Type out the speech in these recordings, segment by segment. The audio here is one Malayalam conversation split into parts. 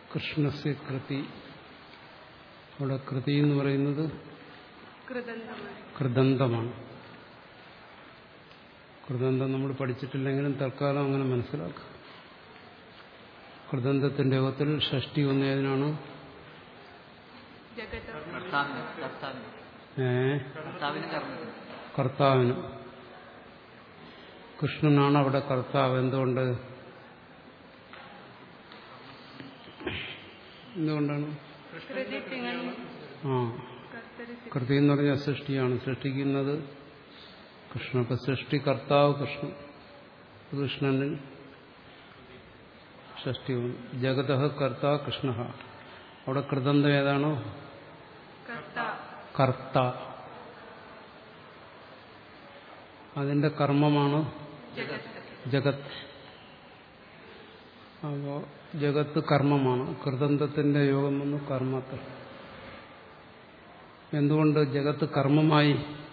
കൃഷ്ണസ്യ കൃതി അവിടെ കൃതി എന്ന് പറയുന്നത് കൃതന്തമായി കൃദന്തമാണ് കൃദന്തം നമ്മൾ പഠിച്ചിട്ടില്ലെങ്കിലും തൽക്കാലം അങ്ങനെ മനസ്സിലാക്കുക കൃദന്തത്തിന്റെ യോഗത്തിൽ ഷഷ്ടി ഒന്നേതിനാണ് ജഗത കർത്താവിന് കർത്താവിന് ഏ കർത്താവിന് കർമ്മത്തിന് കർത്താവിന് കൃഷ്ണനാണ് അവിടെ കർത്താവ് എന്തുകൊണ്ട് എന്തുകൊണ്ടാണ് കൃതി തിങ്ങുന്നു ആ കർത്തരി കൃതി എന്ന് പറഞ്ഞാൽ സൃഷ്ടിയാണ് സൃഷ്ടിക്കുന്നത് കൃഷ്ണൻ അപ്പൊ സൃഷ്ടി കർത്താവ് കൃഷ്ണൻ കൃഷ്ണനിൽ ഷഷ്ടി ജഗത കർത്ത കൃഷ്ണ അവിടെ കൃതന്തം ഏതാണോ കർത്ത കർത്ത അതിന്റെ കർമ്മമാണ് ജഗത്ത് ജഗത് അപ്പോ ജഗത്ത് കർമ്മമാണ് കൃതന്തത്തിന്റെ യോഗം വന്നു കർമ്മത്തിൽ എന്തുകൊണ്ട് ജഗത്ത് കർമ്മമായി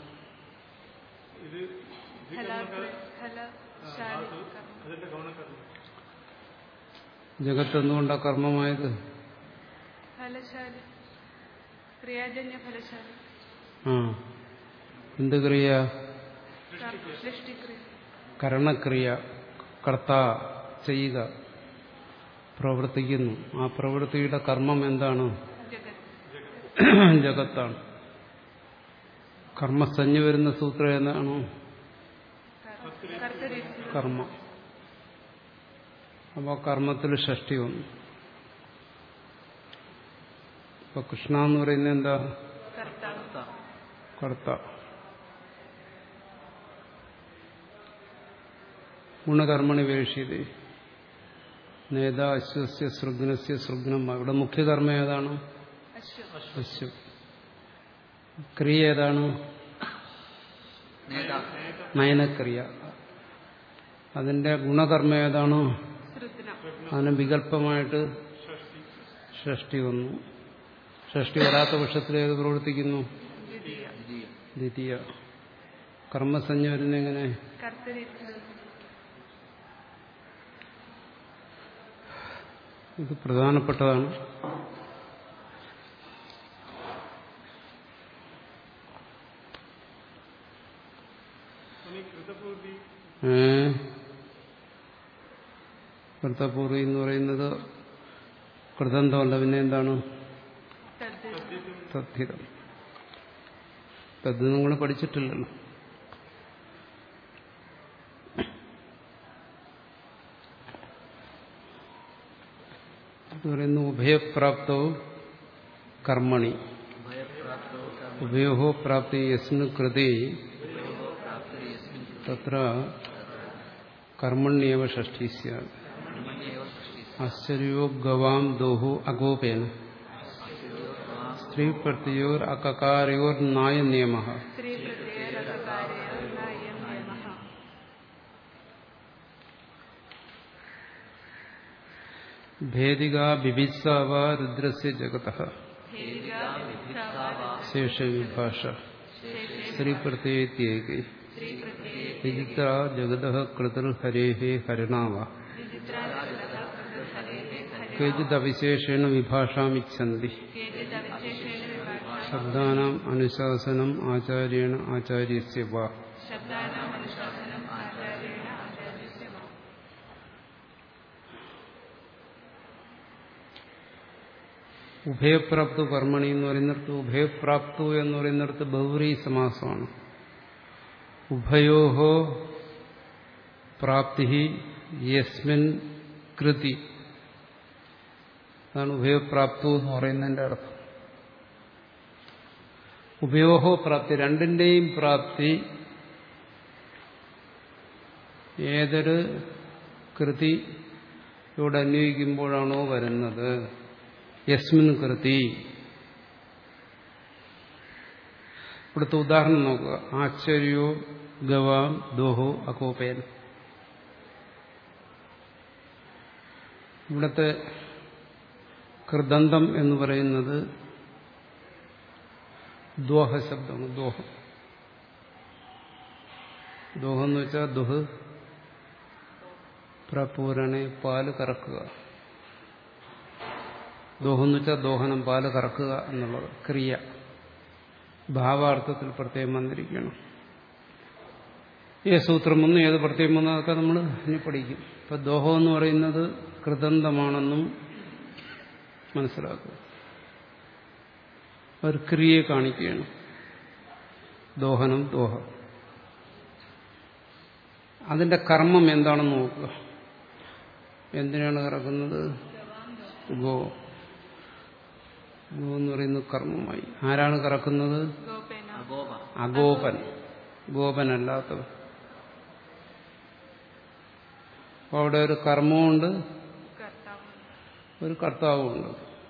ഫലാഗ്ര ഫലശാലി കർമ്മം ജഗത്ത് എന്തുകൊണ്ടാണ് കർമ്മമായത് ഫലശാലി ക്രിയാജന്യ ഫലശാലി ആ എന്ത് ക്രിയ കർ- സൃഷ്ടിക്രിയ കരണക്രിയ കർത്ത ചെയ്യുക പ്രവർത്തിക്കുന്നു ആ പ്രവൃത്തിയുടെ കർമ്മം എന്താണ് ജഗത്ത് ജഗത്താണ് കർമ്മസഞ്ജ വരുന്ന സൂത്രം ഏതാണോ കർത്തരി കർമ്മം അപ്പോൾ കർമ്മത്തിൽ ഷഷ്ടി വന്നു ഇപ്പൊ കൃഷ്ണ എന്ന് പറയുന്നത് എന്താ കർത്താവ് കർത്ത ഗുണകർമ്മണി വേഷിയത് നേതാ അശ്വസ്യ സൃഗ്നസ്യ സൃഗ്നം ഇവിടെ മുഖ്യകർമ്മം ഏതാണ് അശ്വ അശ്വ ക്രിയ ഏതാണ് നേതാവ് നയനക്രിയ അതിന്റെ ഗുണകർമ്മം ഏതാണ് സൃഗ്നം അതിന് വികല്പമായിട്ട് ഷഷ്ടി വന്നു ഷഷ്ടി വരാത്ത പക്ഷത്തിൽ ഏത് പ്രവർത്തിക്കുന്നു ദ്വിതീയ ദ്വിതീയം ദ്വിതീയ കർമ്മസഞ്ജ വരുന്ന എങ്ങനെ കർത്തരി ഇത് പ്രധാനപ്പെട്ടതാണ് ഏ കൃതപൂർവി എന്ന് പറയുന്നത് കൃതന്തമല്ല പിന്നെ എന്താണ് തദ്ധിതം തദ്ധിതം തദ് നിങ്ങൾ പഠിച്ചിട്ടില്ലല്ലോ ഇത് പറയുന്നു ഉഭയപ്രാപ്തവും കർമ്മണി ഭയപ്രാപ്തോ ഉഭയോ പ്രാപ്തി യസ്മിൻ കൃതി പ്രാപ്തി യസ്മിൻ തത്ര കർമ്മണ്യേവ ഷഷ്ടി സ്യാത് കർമ്മണ്യേവ സൃഷ്ടി ആശ്ചര്യോ ഗവാം ദോഹു അഗോപേന സ്ത്രീ പ്രത്യോർ അകകാരയോർ നായ നിയമ സ്ത്രീ പ്രത്യയരകാര്യം നിയമ ഭേദിക ബിഭിത്സാവ രുദ്രസ്യ ജഗത ശേഷ വിഭാഷ സ്ത്രീ പ്രത്യയത്യേകി വിചിത്ര ജഗത കൃതിർ ഹരേ ഹരണാവ കേചിത് അവിശേഷേണ വിഭാഷാമിച്ഛന്തി ശബ്ദാനാം അനുശാസനം ആചാര്യേണ ആചാര്യസ്യ വാ ഉഭയപ്രാപ്തു കർമ്മണി എന്ന് പറയുന്നിടത്ത് ഉഭയപ്രാപ്തു എന്ന് പറയുന്നിടത്ത് ബഹുറി സമാസമാണ് ഉഭയോഹോ പ്രാപ്തി യസ്മിൻ കൃതി അതാണ് ഉഭയപ്രാപ്തു എന്ന് പറയുന്നതിന്റെ അർത്ഥം ഉഭയോഹോ പ്രാപ്തി രണ്ടിന്റെയും പ്രാപ്തി ഏതൊരു കൃതിയോട് അന്വയിക്കുമ്പോഴാണോ വരുന്നത് യസ്മിൻ കൃതി ഇവിടുത്തെ ഉദാഹരണം നോക്കുക ആശ്ചര്യോ ഗവാം ദോഹോ അകോപേൻ ഇവിടുത്തെ കൃദന്തം എന്ന് പറയുന്നത് ദ്വാഹ ശബ്ദമാണ് ദോഹം ദോഹം എന്ന് വെച്ചാൽ ദുഹ് പ്രപൂരണെ പാല് കറക്കുക ദോഹം എന്ന് വെച്ചാൽ ദോഹനം പാല് കറക്കുക എന്നുള്ളത് ക്രിയ ഭാവാർത്ഥത്തിൽ പ്രത്യേകം വന്നിരിക്കണം ഏത് സൂത്രം വന്നു ഏത് പ്രത്യേകം വന്നു അതൊക്കെ നമ്മൾ ഇനി പഠിക്കും ഇപ്പൊ ദോഹം എന്ന് പറയുന്നത് കൃതന്തമാണെന്നും മനസ്സിലാക്കുക ഒരു ക്രിയയെ കാണിക്കുകയാണ് ദോഹനം ദോഹം അതിന്റെ കർമ്മം എന്താണെന്ന് നോക്കുക എന്തിനാണ് കറക്കുന്നത് ഗോ ഗോ എന്ന് പറയുന്നത് കർമ്മമായി ആരാണ് കറക്കുന്നത് ഗോപേന അഗോപ അഗോപൻ ഗോപനല്ലാത്തവൻ അപ്പോൾ അവിടെ ഒരു കർമ്മമുണ്ട് കർത്താവ് ഒരു കർത്താവുമുണ്ട്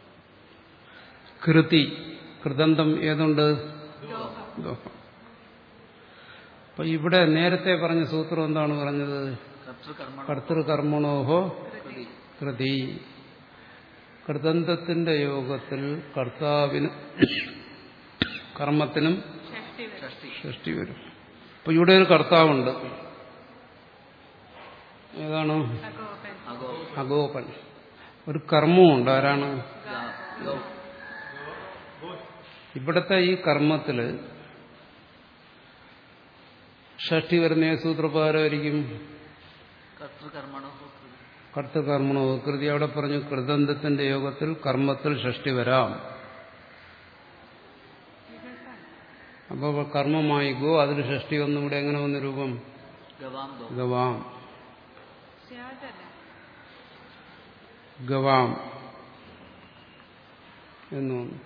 കൃതി കൃതന്തം ഏതുണ്ട് ദോഹം അപ്പൊ ഇവിടെ നേരത്തെ പറഞ്ഞ സൂത്രം എന്താണ് പറഞ്ഞത് കർത്തൃകർമ്മ കർത്തൃകർമ്മണോഹോ കൃതി കൃതി കൃതന്തത്തിന്റെ യോഗത്തിൽ കർത്താവിനും കർമ്മത്തിനും ഷഷ്ടി വരും ഷഷ്ടി സൃഷ്ടി വരും അപ്പൊ ഇവിടെ ഒരു കർത്താവുണ്ട് ഏതാണ് അഗോപൻ അഗോപ അഗോപൻ ഒരു കർമ്മമുണ്ട് ആരാണ് ഗാ- ഗോ ഇവിടത്തെ ഈ കർമ്മത്തില് ഷഷ്ടി വരുന്ന ഏത് സൂത്രപ്രകാരമായിരിക്കും കർത്തൃകർമ്മണോ കൃതി കർത്തകർമ്മണോ കൃതി അവിടെ പറഞ്ഞു കൃതന്തത്തിന്റെ യോഗത്തിൽ കർമ്മത്തിൽ ഷഷ്ടി വരാം അപ്പോൾ കർമ്മമായി ഗോ അതിൽ ഷഷ്ടി വന്നു ഇവിടെ എങ്ങനെ വന്ന രൂപം ഗവാം ദോ ഗവാം സ്യാദല്ല ഗവാം എന്ന് വന്നു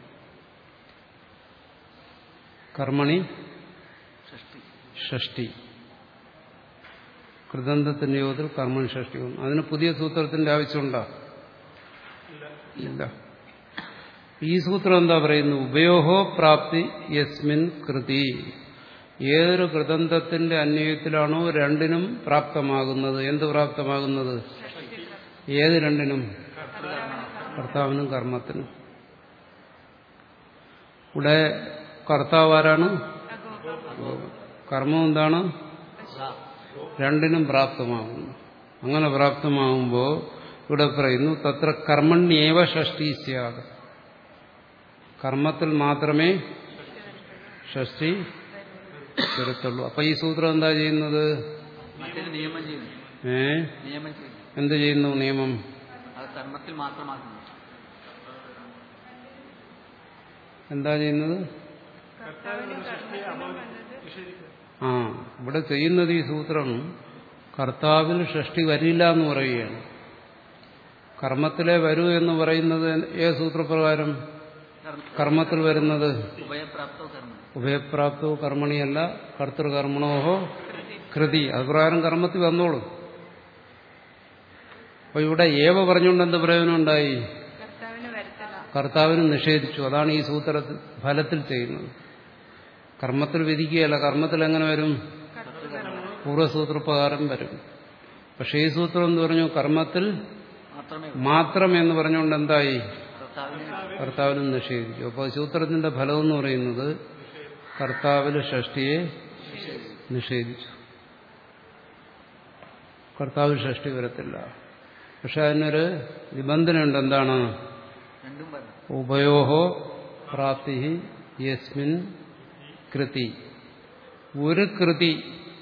കർമ്മണി ഷഷ്ടി ഷഷ്ടി കൃതന്തത്തിന്റെ യോഗത്തിൽ കർമ്മണി ഷഷ്ടി വന്നു അതിന് പുതിയ സൂത്രത്തിന്റെ ആവശ്യമുണ്ടോ ഇല്ല ഈ സൂത്രം എന്താ പറയുന്നു ഉപയോഹോ പ്രാപ്തി യസ്മിൻ കൃതി ഏതൊരു കൃതന്തത്തിന്റെ അന്വയത്തിലാണോ രണ്ടിനും പ്രാപ്തമാകുന്നത് എന്ത് പ്രാപ്തമാകുന്നത് ഏത് രണ്ടിനും കർത്താവിനും കർമ്മത്തിനും ഇവിടെ കർത്താവ് ആരാണ് അഗോപൻ കർമ്മം എന്താണ് ഗാ രണ്ടിനും പ്രാപ്തമാകുന്നു അങ്ങനെ പ്രാപ്തമാകുമ്പോൾ ഇവിടെ പറയുന്നു തത്ര കർമ്മണ്യേവ ഷഷ്ടി സ്യാത് കർമ്മത്തിൽ മാത്രമേ ഷഷ്ടി വരത്തുള്ളൂ അപ്പൊ ഈ സൂത്രം എന്താ ചെയ്യുന്നത് മറ്റൊരു നിയമം ചെയ്യുന്നു ഏ നിയമം ചെയ്യുന്നു എന്ത് ചെയ്യുന്നു നിയമം അത് കർമ്മത്തിൽ മാത്രമാക്കുന്നു എന്താ ചെയ്യുന്നത് കർത്താവിന് കർമ്മത്തിനും വന്നത് ആ ഇവിടെ ചെയ്യുന്നത് ഈ സൂത്രം കർത്താവിൽ ഷഷ്ടി വരില്ല എന്ന് പറയുകയാണ് കർമ്മത്തിലെ വരൂ എന്ന് പറയുന്നത് ഏത് സൂത്രപ്രകാരം കർമ്മ- കർമ്മത്തിൽ വരുന്നത് ഉഭയപ്രാപ്തോ കർമ്മ ഉഭയപ്രാപ്തോ കർമ്മണിയല്ല കർത്തൃകർമ്മണോഹോ കൃതി അത് പ്രകാരം കർമ്മത്തിൽ വന്നോളൂ അപ്പൊ ഇവിടെ ഏവ പറഞ്ഞുകൊണ്ട് എന്ത് പ്രയോജനം ഉണ്ടായി കർത്താവിന് വരത്തില്ല കർത്താവിന് നിഷേധിച്ചു അതാണ് ഈ സൂത്രത്തിൽ ഫലത്തിൽ ചെയ്യുന്നത് കർമ്മത്തിൽ വിധിക്കുകയല്ല കർമ്മത്തിൽ എങ്ങനെ വരും കർത്തൃകർമ്മ പൂർവ്വസൂത്രപ്രകാരം വരും പക്ഷേ ഈ സൂത്രം എന്ന് പറഞ്ഞു കർമ്മത്തിൽ മാത്രമേ മാത്രം എന്ന് പറഞ്ഞുകൊണ്ട് എന്തായി കർത്താവിനെ കർത്താവിനും നിഷേധിച്ചു അപ്പോൾ സൂത്രത്തിന്റെ ഫലം എന്ന് പറയുന്നത് കർത്താവിൽ ഷഷ്ടിയെ നിഷേധിച്ചു കർത്താവിൽ ഷഷ്ടി വരത്തില്ല പക്ഷെ അതിനൊരു നിബന്ധനയുണ്ട് എന്താണ് രണ്ടും പറഞ്ഞു ഉഭയോഹോ പ്രാപ്തി യസ്മിൻ കൃതി ഒരു കൃതി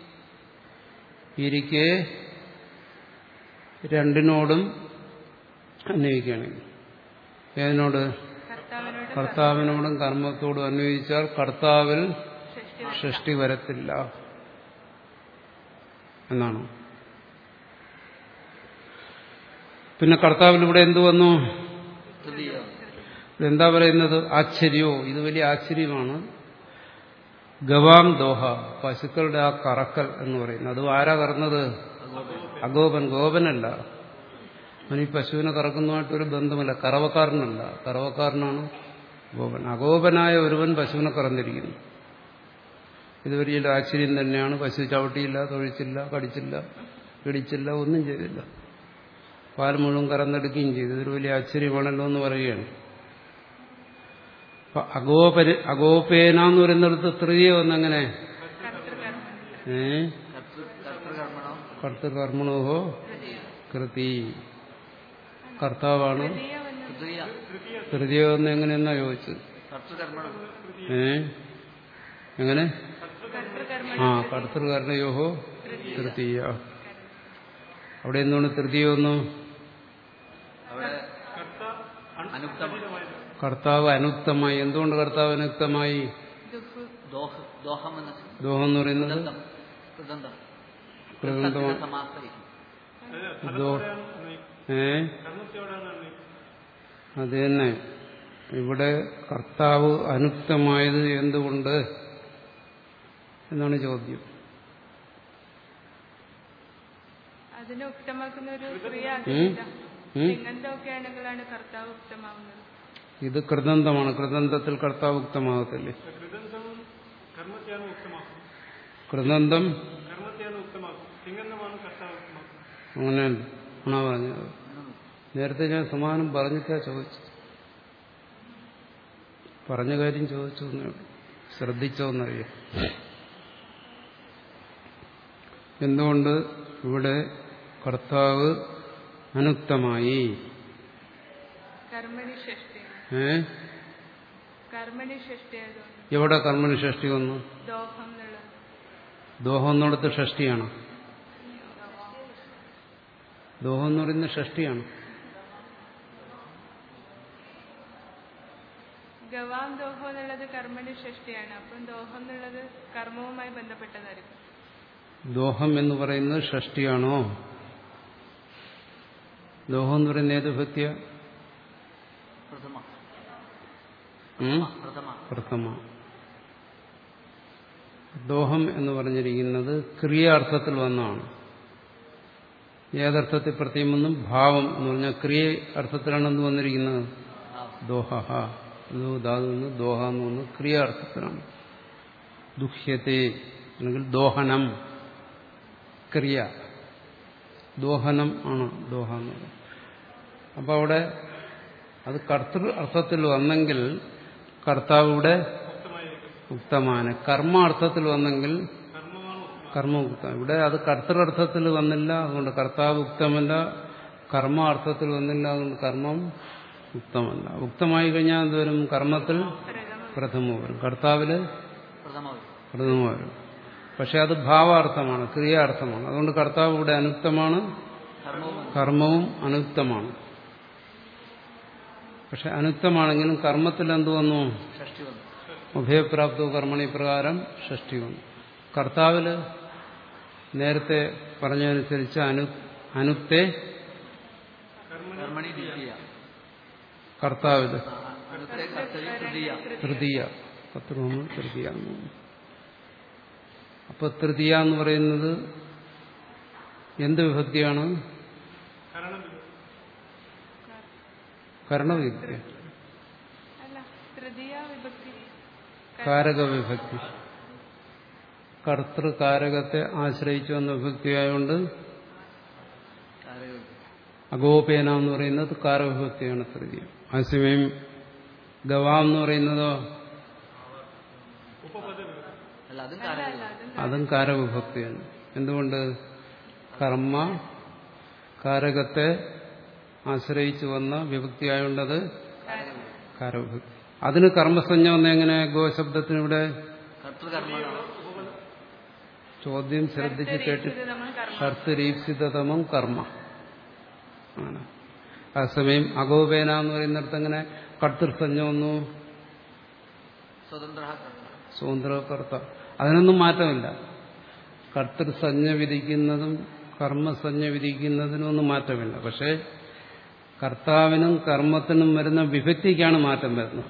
ഇരിക്കെ രണ്ടിനോടും അന്വയിക്കുകയാണെങ്കിൽ ഏതിനോട് കർത്താവിനോട് കർത്താവിനോടും കർമ്മത്തോടും അന്വയിച്ചാൽ കർത്താവിൽ ഷഷ്ടി സൃഷ്ടി വരത്തില്ല എന്നാണ് പിന്നെ കർത്താവിൽ ഇവിടെ എന്തു വന്നു തൃതീയ എന്താ പറയുന്നത് ആശ്ചര്യോ ഇത് വലിയ ആശ്ചര്യമാണ് ഗവാം ദോഹ പശുക്കളുടെ ആ കറക്കൽ എന്ന് പറയുന്നത് അത് ആരാ കറന്നത് അഗോപൻ ഗോപനല്ല അവൻ ഈ പശുവിനെ കറക്കുന്നതുമായിട്ടൊരു ബന്ധമില്ല കറവക്കാരനല്ല കറവക്കാരനാണ് ഗോപൻ അഗോപനായ ഒരുവൻ പശുവിനെ കറന്നിരിക്കുന്നു ഇത് വലിയ ആശ്ചര്യം തന്നെയാണ് പശു ചവിട്ടിയില്ല തൊഴിച്ചില്ല കടിച്ചില്ല പിടിച്ചില്ല ഒന്നും ചെയ്തില്ല പാൽ മുഴുവൻ കറന്നെടുക്കുകയും ചെയ്തു ഇതൊരു വലിയ ആശ്ചര്യമാണല്ലോ എന്ന് പറയുകയാണ് അപ്പൊ അഗോപര് അഗോപേന എന്ന് പറയുന്നിടത്ത് തൃതീയ ഒന്നെങ്ങനെ കർത്തൃകർമ്മ ഏ കർത്തൃ കർത്തൃകർമ്മണോ കർത്തൃകർമ്മണോഹോ കൃതി കർത്താവാണ് തൃതീയ വന്നത് തൃതീയ തൃതീയ എന്ന് എങ്ങനെയെന്നാ ചോദിച്ചത് കർത്തൃകർമ്മണം ഏ എങ്ങനെ കർത്തൃകർമ്മ ആ കർത്തൃകർണയോഹോ തൃതീയ അവിടെ എന്താണ് തൃതീയ ഒന്ന് അവിടെ അനുക്തമാണ് കർത്താവ് അനുക്തമായി എന്തുകൊണ്ട് കർത്താവ് അനുക്തമായി ദുഃഖു ദോഹ ദോഹം എന്ന ദോഹം എന്ന് പറയുന്നത് കൃതന്തം കൃതന്തം കൃതന്തമാണ് സമാസരിക്കും ദോ- ഏ അത് തന്നെ ഇവിടെ കർത്താവ് അനുക്തമായത് എന്തുകൊണ്ട് എന്നാണ് ചോദ്യം അതിനെ ഉക്തമാക്കുന്ന ഒരു ക്രിയ ഉം? അതില്ല ഉം? ലിംഗന്തമൊക്കെ ആണെങ്കിലാണ് കർത്താവ് ഉക്തമാവുന്നത് ഇത് കൃതന്തമാണ് കൃതന്തത്തിൽ കർത്താവ് ഉക്തമാകത്തില്ലേ കൃതന്തം അങ്ങനെ ആണോ പറഞ്ഞത് നേരത്തെ ഞാൻ സമാനം പറഞ്ഞിട്ടാ ചോദിച്ചു പറഞ്ഞ കാര്യം ചോദിച്ചു എന്നേ ഉള്ളൂ. ശ്രദ്ധിച്ചോന്നറിയാം എന്തുകൊണ്ട് ഇവിടെ കർത്താവ് അനുക്തമായി കർമ്മണി ഷഷ്ടിയാണ് ഏ കർമ്മണി ഷഷ്ടി ആയതുകൊണ്ട് എവിടെ കർമ്മന് ഷഷ്ടി വന്നു ദോഹം എന്നുള്ളത് ദോഹം എന്നിടത്ത് ഷഷ്ടിയാണ് ദോഹം എന്ന് പറയുന്നത് ഷഷ്ടിയാണ് ഗവാം ദോഹം എന്നുള്ളത് കർമ്മണി ഷഷ്ടിയാണ് അപ്പം ദോഹം എന്നുള്ളത് കർമ്മവുമായി ബന്ധപ്പെട്ടതായിരിക്കും ദോഹം എന്ന് പറയുന്നത് ഷഷ്ടിയാണോ ദോഹം എന്ന് പറയുന്നത് ഏത് ഭക്തിയ പ്രഥമ ഉം? പ്രഥമ പ്രഥമ ദോഹം എന്ന് പറഞ്ഞിരിക്കുന്നത് ക്രിയാർത്ഥത്തിൽ വന്നതാണ് ഏതർത്ഥത്തിൽ പ്രത്യേകമെന്നും ഭാവം എന്ന് പറഞ്ഞാൽ ക്രിയ അർത്ഥത്തിലാണെന്ന് വന്നിരിക്കുന്നത് ദോഹ ധാതു എന്ന് ദോഹ എന്ന് വന്ന് ക്രിയാർത്ഥത്തിലാണ് ദുഹ്യത്തെ അല്ലെങ്കിൽ ദോഹനം ക്രിയ ദോഹനം ആണ് ദോഹ എന്ന് പറയുന്നത് അപ്പൊ അവിടെ അത് കർത്തൃ അർത്ഥത്തിൽ വന്നെങ്കിൽ കർത്താവ് ഇവിടെ ഉക്തമാണ് കർമ്മ അർത്ഥത്തിൽ വന്നെങ്കിൽ കർമ്മ ഉക്തം ഇവിടെ അത് കർത്തൃർത്ഥത്തിൽ വന്നില്ല അതുകൊണ്ട് കർത്താവ് ഉക്തമല്ല കർമ്മ അർത്ഥത്തിൽ വന്നില്ല അതുകൊണ്ട് കർമ്മം ഉക്തമല്ല ഉക്തമായി കഴിഞ്ഞാൽ എന്തോരും കർമ്മത്തിൽ പ്രഥമ വരും കർത്താവില് പ്രഥമ വരും പ്രഥമ വരും പക്ഷെ അത് ഭാവാർത്ഥമാണ് ക്രിയാർത്ഥമാണ് അതുകൊണ്ട് കർത്താവ് ഇവിടെ അനുക്തമാണ് കർമ്മവും വന്നു. കർമ്മവും അനുക്തമാണ് പക്ഷെ അനുക്തമാണെങ്കിലും കർമ്മത്തിൽ എന്ത് വന്നു ഷഷ്ടി വന്നു ഉഭയപ്രാപ്തോ കർമ്മണി പ്രകാരം ഷഷ്ടി വന്നു കർത്താവില് നേരത്തെ പറഞ്ഞതനുസരിച്ച് അനു അനുക്തെ കർമ്മണി ദ്വിതീയ കർത്താവില് അടുത്ത കർത്തരി തൃതീയ തൃതീയ കർത്തൃമ തൃതീയ എന്ന് പറഞ്ഞു. അപ്പൊ തൃതീയ എന്ന് പറയുന്നത് എന്ത് വിഭക്തിയാണ് കരണവിഭക്തി അല്ല തൃതീയ വിഭക്തി കാരക വിഭക്തി കർത്തൃകാരകത്തെ ആശ്രയിച്ചു വന്ന വിഭക്തിയായതുകൊണ്ട് കാരകം അഗോപേന എന്ന് പറയുന്നത് കാരവിഭക്തിയാണ് തൃതീയ അതേസമയം ഗവാം എന്ന് പറയുന്നതോ അല്ല അതും അല്ല കാരകം അല്ല അതും അതും കാരവിഭക്തിയാണ് എന്തുകൊണ്ട് കർമ്മ കാരകത്തെ ആശ്രയിച്ചു വന്ന വിഭക്തിയായുള്ളത് കാരവിഭക്തി അതിന് കർമ്മസഞ്ജ വന്ന എങ്ങനെ ഗോശബ്ദത്തിന് ഇവിടെ കർത്തൃകർമ്മണം ചോദ്യം ശ്രദ്ധിച്ച് കേട്ട് ഇത് നമ്മൾ കർമ്മം കർത്തരീപ്സിതമം കർമ്മ ആണ് അതേസമയം അഗോപേന എന്ന് പറയുന്നിടത്ത് എങ്ങനെ കർത്തൃസഞ്ജ വന്നു സ്വതന്ത്ര കർത്ത സ്വതന്ത്രകർത്ത അതിനൊന്നും മാറ്റമില്ല കർത്തൃസഞ്ജ വിധിക്കുന്നതും കർമ്മസഞ്ജ വിധിക്കുന്നതിനും ഒന്നും മാറ്റമില്ല പക്ഷേ കർത്താവിനും കർമ്മത്തിനും വരുന്ന വിഭക്തിക്കാണ് മാറ്റം വരുന്നത്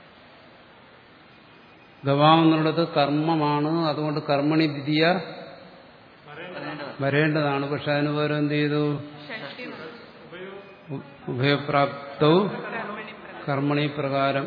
ഗവാം എന്നുള്ളത് കർമ്മമാണ് അതുകൊണ്ട് കർമ്മണി ദ്വിതീയ പറയേണ്ടതാണ് വരേണ്ടതാണ് പക്ഷെ അതിന് പകരം എന്ത് ചെയ്തു ഷഷ്ടി വന്നു. ഉ- ഉഭയപ്രാപ്തവും കർമ്മണി പ്രകാരം. കർമ്മണി പ്രകാരം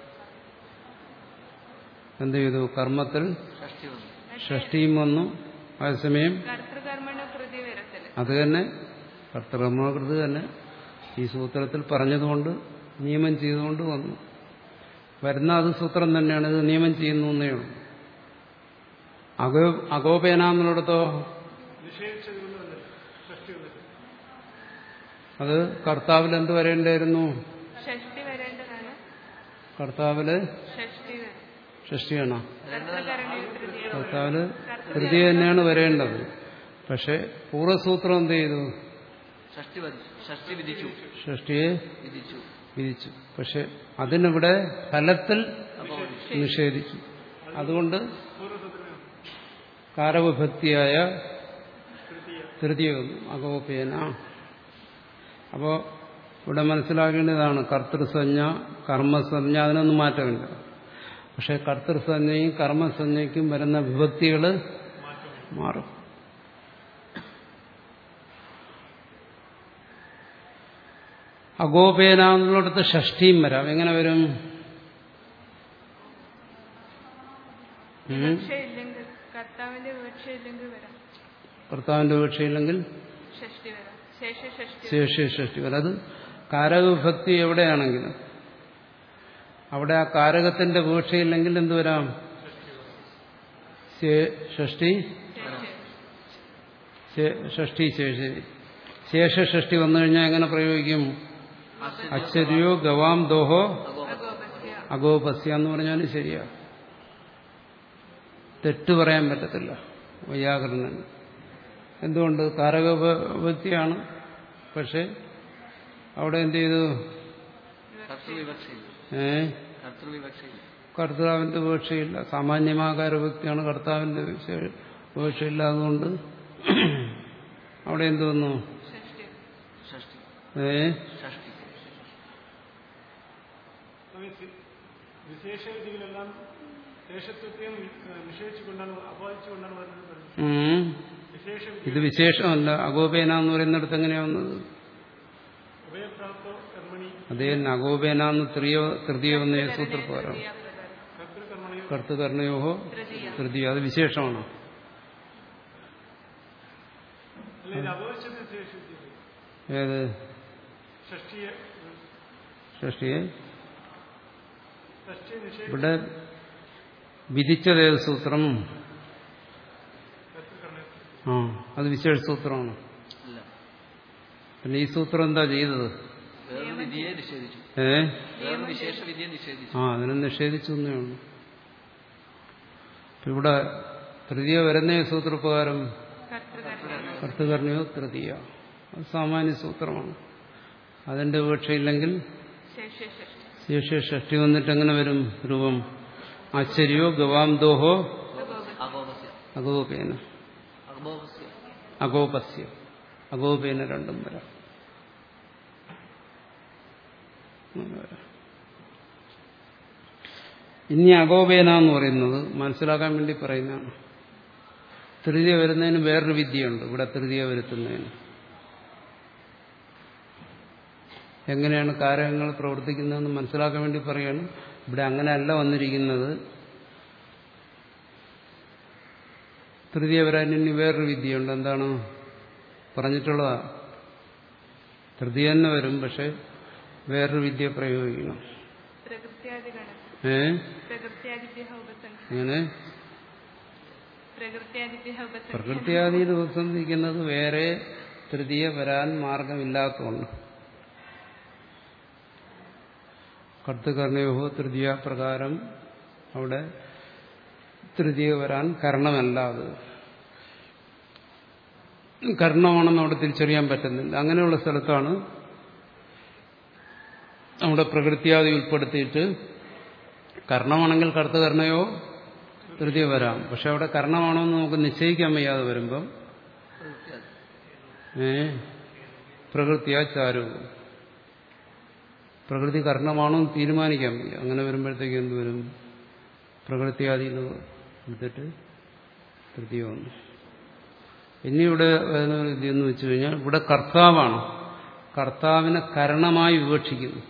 എന്ത് ചെയ്തു കർമ്മത്തിൽ ഷഷ്ടി വന്നു ഷഷ്ടിയും വന്നു അതേസമയം കർത്തൃകർമ്മണ കൃതി വരത്തില് അത് തന്നെ കർത്തകർമ്മകൃത് തന്നെ ഈ സൂത്രത്തിൽ പറഞ്ഞതുകൊണ്ട് നിയമം ചെയ്തുകൊണ്ട് വന്നു വരുന്ന അത് സൂത്രം തന്നെയാണ് ഇത് നിയമം ചെയ്യുന്നു എന്നേ ഉള്ളൂ അഗോ അഗോപേന എന്നുള്ളിടത്തോ അത് കർത്താവിൽ എന്ത് വരേണ്ടായിരുന്നു ഷഷ്ടി വരേണ്ടതാണ് കർത്താവില് ഷഷ്ടി വരും ഷഷ്ടിയാണോ കർത്തൃകരണി തൃതീയ കർത്താവില് തൃതീയ തന്നെയാണ് വരേണ്ടത് പക്ഷെ പൂർവ്വസൂത്രം എന്ത് ചെയ്തു ഷഷ്ടി വധി- ഷഷ്ടി വിധിച്ചു ഷഷ്ടിയെ വിധിച്ചു വിധിച്ചു പക്ഷെ അതിനിവിടെ ഫലത്തിൽ അപ്പോ നിഷേധിച്ചു അതുകൊണ്ട് കാരവിഭക്തിയായ തൃതീയ വന്നു അകോപേന അപ്പോ ഇവിടെ മനസ്സിലാക്കേണ്ടതാണ് കർത്തൃസഞ്ജ കർമ്മസഞ്ജ അതിനൊന്നും മാറ്റമില്ല പക്ഷെ കർത്തൃസഞ്ജയും കർമ്മസഞ്ജയ്ക്കും വരുന്ന വിഭക്തികൾ മാറും അഗോപേന എന്നുള്ളിടത്ത് ഷഷ്ടിയും വരാം എങ്ങനെ വരും ഉം. വിവക്ഷയില്ലെങ്കിൽ കർത്താവിന്റെ വിവക്ഷയില്ലെങ്കിൽ വരാം ഭർത്താവിന്റെ വീക്ഷയില്ലെങ്കിൽ ഷഷ്ടി വരാം ശേഷ ഷഷ്ടി ശേഷി ഷഷ്ടി വരാം അത് കാരകവിഭക്തി എവിടെയാണെങ്കിലും അവിടെ ആ കാരകത്തിന്റെ വീക്ഷയില്ലെങ്കിൽ എന്ത് വരാം ശേ- ഷഷ്ടി ശേ- ഷഷ്ടി ശേഷി ശേഷ ഷഷ്ടി വന്നു കഴിഞ്ഞാൽ എങ്ങനെ പ്രയോഗിക്കും അശ്ചര്യോ ഗവാം ദോഹോ അഗോപസ്യ അഗോപസ്യ എന്ന് പറഞ്ഞാലും ശരിയാ തെറ്റ് പറയാൻ പറ്റത്തില്ല വൈയാകരണൻ എന്തുകൊണ്ട് കാരകവ്യക്തിയാണ് പക്ഷെ അവിടെ എന്ത് ചെയ്തു കർത്തൃവിവക്ഷയില്ല ഏ കർത്തൃവിവക്ഷയില്ല കർത്താവിന്റെ വീഴ്ചയില്ല സാമാന്യമാകാര വ്യക്തിയാണ് കർത്താവിന്റെ വീഴ്ച- വീഴ്ചയില്ല അതുകൊണ്ട് അവിടെ എന്ത് വന്നു ഷഷ്ടി ഷഷ്ടി ഏ ഷഷ്ടി വിശേഷ വിധികളെല്ലാം ശേഷത്വത്തെയും നിഷേധിച്ചുകൊണ്ടാണ് അപാദിച്ചുകൊണ്ടാണ് വരുന്നത് ഉം. വിശേഷ ഇത് വിശേഷമല്ല അഗോപേന എന്ന് പറയുന്നിടത്ത് എങ്ങനെയാ വന്നത് ഉഭയപ്രാപ്തോ കർമ്മണി അതേ തന്നെ അഗോപേന എന്ന് തൃയോ തൃതീയ വന്ന സൂത്രപ്രകാരം കർത്തൃകർമ്മണി കർത്തകർണയോഹോ തൃതീയ അത് വിശേഷമാണോ അല്ല ഇത് അപവശത ശേഷിച്ചില്ല ഏത് ഷഷ്ടിയെ ഷഷ്ടിയെ ഷഷ്ടിയെ നിഷേധ ഇവിടെ വിധിച്ചതേത് സൂത്രം ആ അത് വിശേഷ സൂത്രമാണ് അല്ല പിന്നെ ഈ സൂത്രം എന്താ ചെയ്തത് വേറൊരു വിധിയെ നിഷേധിച്ചു ഏ വേറൊരു വിശേഷ വിധിയെ നിഷേധിച്ചു ആ അതിനെ നിഷേധിച്ചു എന്നേ ഉള്ളൂ ഇപ്പൊ ഇവിടെ തൃതീയ വരുന്ന സൂത്രപ്രകാരം കർത്തൃകരണി കർത്തകർണയോ തൃതീയ അത് സാമാന്യ സൂത്രമാണ് അതിന്റെ വീക്ഷയില്ലെങ്കിൽ ശേഷ ഷഷ്ടി ശേഷ ഷഷ്ടി വന്നിട്ട് എങ്ങനെ വരും രൂപം ആശ്ചര്യോ ഗവാം ദോഹോ അഗോപസ്യ അഗോപേന അഗോപസ്യ അഗോപസ്യ അഗോപേന രണ്ടും വരാം അങ്ങനെ വരാം. ഇനി അഗോപേന എന്ന് പറയുന്നത് മനസ്സിലാക്കാൻ വേണ്ടി പറയുന്നതാണ് തൃതീയ വരുന്നതിന് വേറൊരു വിദ്യയുണ്ട് ഇവിടെ തൃതീയ വരുത്തുന്നതിന് എങ്ങനെയാണ് കാരകങ്ങൾ പ്രവർത്തിക്കുന്നതെന്ന് മനസ്സിലാക്കാൻ വേണ്ടി പറയാണ് ഇവിടെ അങ്ങനെയല്ല വന്നിരിക്കുന്നത് തൃതീയ വരാൻ ഇനി വേറൊരു വിദ്യയുണ്ട് എന്താണ് പറഞ്ഞിട്ടുള്ളതാ തൃതീയ തന്നെ വരും പക്ഷെ വേറൊരു വിദ്യ പ്രയോഗിക്കണം പ്രകൃത്യാദി ഗണം ഏ പ്രകൃത്യാദിഭ്യ ഉപസംഖ്യ അങ്ങനെ പ്രകൃത്യാദിഭ്യ ഉപസംഖ്യ പ്രകൃത്യാദിയിൽ ഉപസംഹരിക്കുന്നത് വേറെ തൃതീയ വരാൻ മാർഗമില്ലാത്തതുകൊണ്ട് കർത്തകർണയോഹോ തൃതീയ പ്രകാരം അവിടെ തൃതീയ വരാൻ കരണമല്ല അത് കർണമാണെന്ന് അവിടെ തിരിച്ചറിയാൻ പറ്റുന്നില്ല അങ്ങനെയുള്ള സ്ഥലത്താണ് നമ്മുടെ പ്രകൃത്യാദി ഉൾപ്പെടുത്തിയിട്ട് കർണമാണെങ്കിൽ കർത്തകർണയോ തൃതീയ വരാം പക്ഷെ അവിടെ കർണമാണോ എന്ന് നമുക്ക് നിശ്ചയിക്കാൻ വയ്യാതെ വരുമ്പം പ്രവൃത്തിയാദി ഏ പ്രകൃതിയാ ചാരു പ്രകൃതി കർണമാണോ എന്ന് തീരുമാനിക്കാൻ വയ്യ അങ്ങനെ വരുമ്പോഴത്തേക്ക് എന്ത് വരും പ്രകൃതിയാദിയിൽ എടുത്തിട്ട് തൃതീയ വന്നു ഇനി ഇവിടെ വരുന്ന ഒരു ഇതെന്ന് വെച്ച് കഴിഞ്ഞാൽ ഇവിടെ കർത്താവാണ് കർത്താവിനെ കരണമായി വിവക്ഷിക്കുന്നു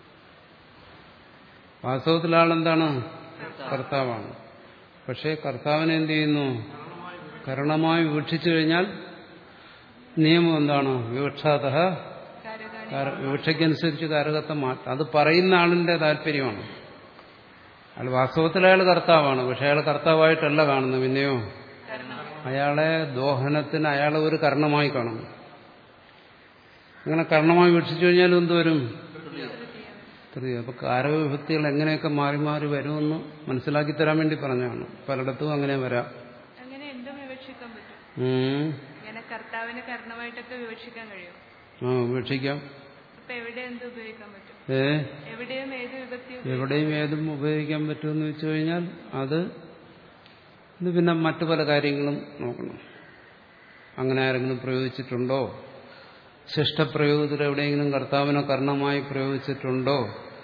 വാസ്തവത്തിൽ ആളെന്താണ് കർത്താവാണ് പക്ഷേ കർത്താവിനെ എന്ത് ചെയ്യുന്നു കരണമായി വിവക്ഷിച്ചു കഴിഞ്ഞാൽ നിയമം എന്താണ് വിവക്ഷാത കാരകാണി വിവക്ഷയ്ക്കനുസരിച്ച് കാരകത്വം മാറ്റാം അത് പറയുന്ന ആളിന്റെ താല്പര്യമാണ് അയാൾ വാസ്തവത്തിൽ അയാൾ കർത്താവാണ് പക്ഷെ അയാൾ കർത്താവായിട്ടല്ല കാണുന്നത് പിന്നെയോ അയാളെ ദോഹനത്തിന് അയാളെ ഒരു കർണമായി കാണുന്നു അങ്ങനെ കർണമായി വീക്ഷിച്ചു കഴിഞ്ഞാൽ എന്തുവരും തൃതീയ അപ്പൊ കാരകവിഭക്തികൾ എങ്ങനെയൊക്കെ മാറി മാറി വരുമെന്ന് മനസ്സിലാക്കി തരാൻ വേണ്ടി പറഞ്ഞാണ് പലയിടത്തും അങ്ങനെ വരാം അങ്ങനെ എന്തും വിവക്ഷിക്കാൻ പറ്റും ഉം. ഇങ്ങനെ കർത്താവിന് കർണമായിട്ടൊക്കെ വിവക്ഷിക്കാൻ കഴിയും ആ ഉപേക്ഷിക്കാം അപ്പൊ എവിടെ എന്ത് ഉപയോഗിക്കാൻ പറ്റും ഏ എവിടെയും ഏത് വിഭക്തി എവിടെയും ഏതും ഉപയോഗിക്കാൻ പറ്റുമെന്ന് വെച്ചു കഴിഞ്ഞാൽ അത് ഇത് പിന്നെ മറ്റു പല കാര്യങ്ങളും നോക്കണം അങ്ങനെ ആരെങ്കിലും പ്രയോഗിച്ചിട്ടുണ്ടോ ശിഷ്ടപ്രയോഗത്തിൽ എവിടെയെങ്കിലും കർത്താവിനെ കർണമായി പ്രയോഗിച്ചിട്ടുണ്ടോ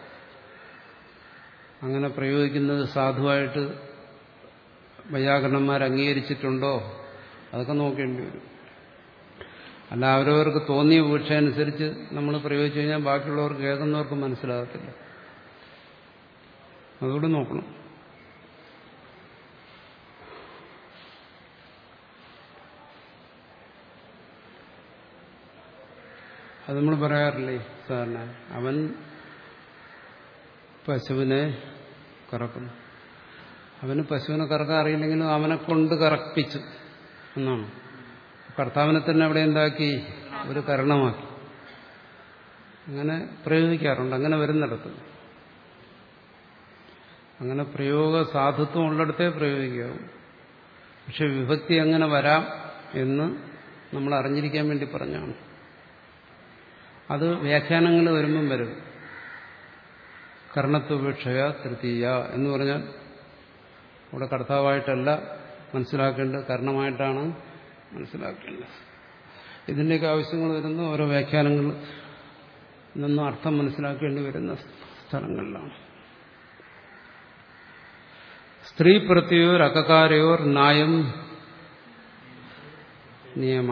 അങ്ങനെ പ്രയോഗിക്കുന്നത് സാധുവായിട്ട് വൈയാകരണന്മാർ അംഗീകരിച്ചിട്ടുണ്ടോ അതൊക്കെ നോക്കേണ്ടി വരും അല്ല അവരവർക്ക് തോന്നിയ വീക്ഷ അനുസരിച്ച് നമ്മൾ പ്രയോഗിച്ചു കഴിഞ്ഞാൽ ബാക്കിയുള്ളവർക്ക് കേൾക്കുന്നവർക്ക് മനസ്സിലാകത്തില്ല അതുകൂടെ നോക്കണം അത് നമ്മൾ പറയാറില്ലേ സാറിന് അവൻ പശുവിനെ കറക്കുന്നു അവന് പശുവിനെ കറക്കാൻ അറിയില്ലെങ്കിലും അവനെ കൊണ്ട് കറപ്പിച്ചു എന്നാണ് കർത്താവിനെ തന്നെ അവിടെ എന്താക്കി ഒരു കരണമാക്കി അങ്ങനെ പ്രയോഗിക്കാറുണ്ട് അങ്ങനെ വരുന്നിടത്ത് അങ്ങനെ പ്രയോഗ സാധുത്വം ഉള്ളിടത്തേ പ്രയോഗിക്കാവും പക്ഷെ വിഭക്തി എങ്ങനെ വരാം എന്ന് നമ്മൾ അറിഞ്ഞിരിക്കാൻ വേണ്ടി പറഞ്ഞാണ് അത് വ്യാഖ്യാനങ്ങൾ വരുമ്പം വരും കർണത്വപേക്ഷയ തൃതീയ എന്ന് പറഞ്ഞാൽ അവിടെ കർത്താവായിട്ടല്ല മനസ്സിലാക്കേണ്ടത് കർണമായിട്ടാണ് മനസ്സിലാക്കേണ്ടത് ഇതിൻ്റെയൊക്കെ ആവശ്യങ്ങൾ വരുന്ന ഓരോ വ്യാഖ്യാനങ്ങൾ നിന്നും അർത്ഥം മനസ്സിലാക്കേണ്ടി വരുന്ന സ്ഥലങ്ങളിലാണ് സ്ത്രീ പ്രത്യോർ അകകാരയോർ നായം നിയമ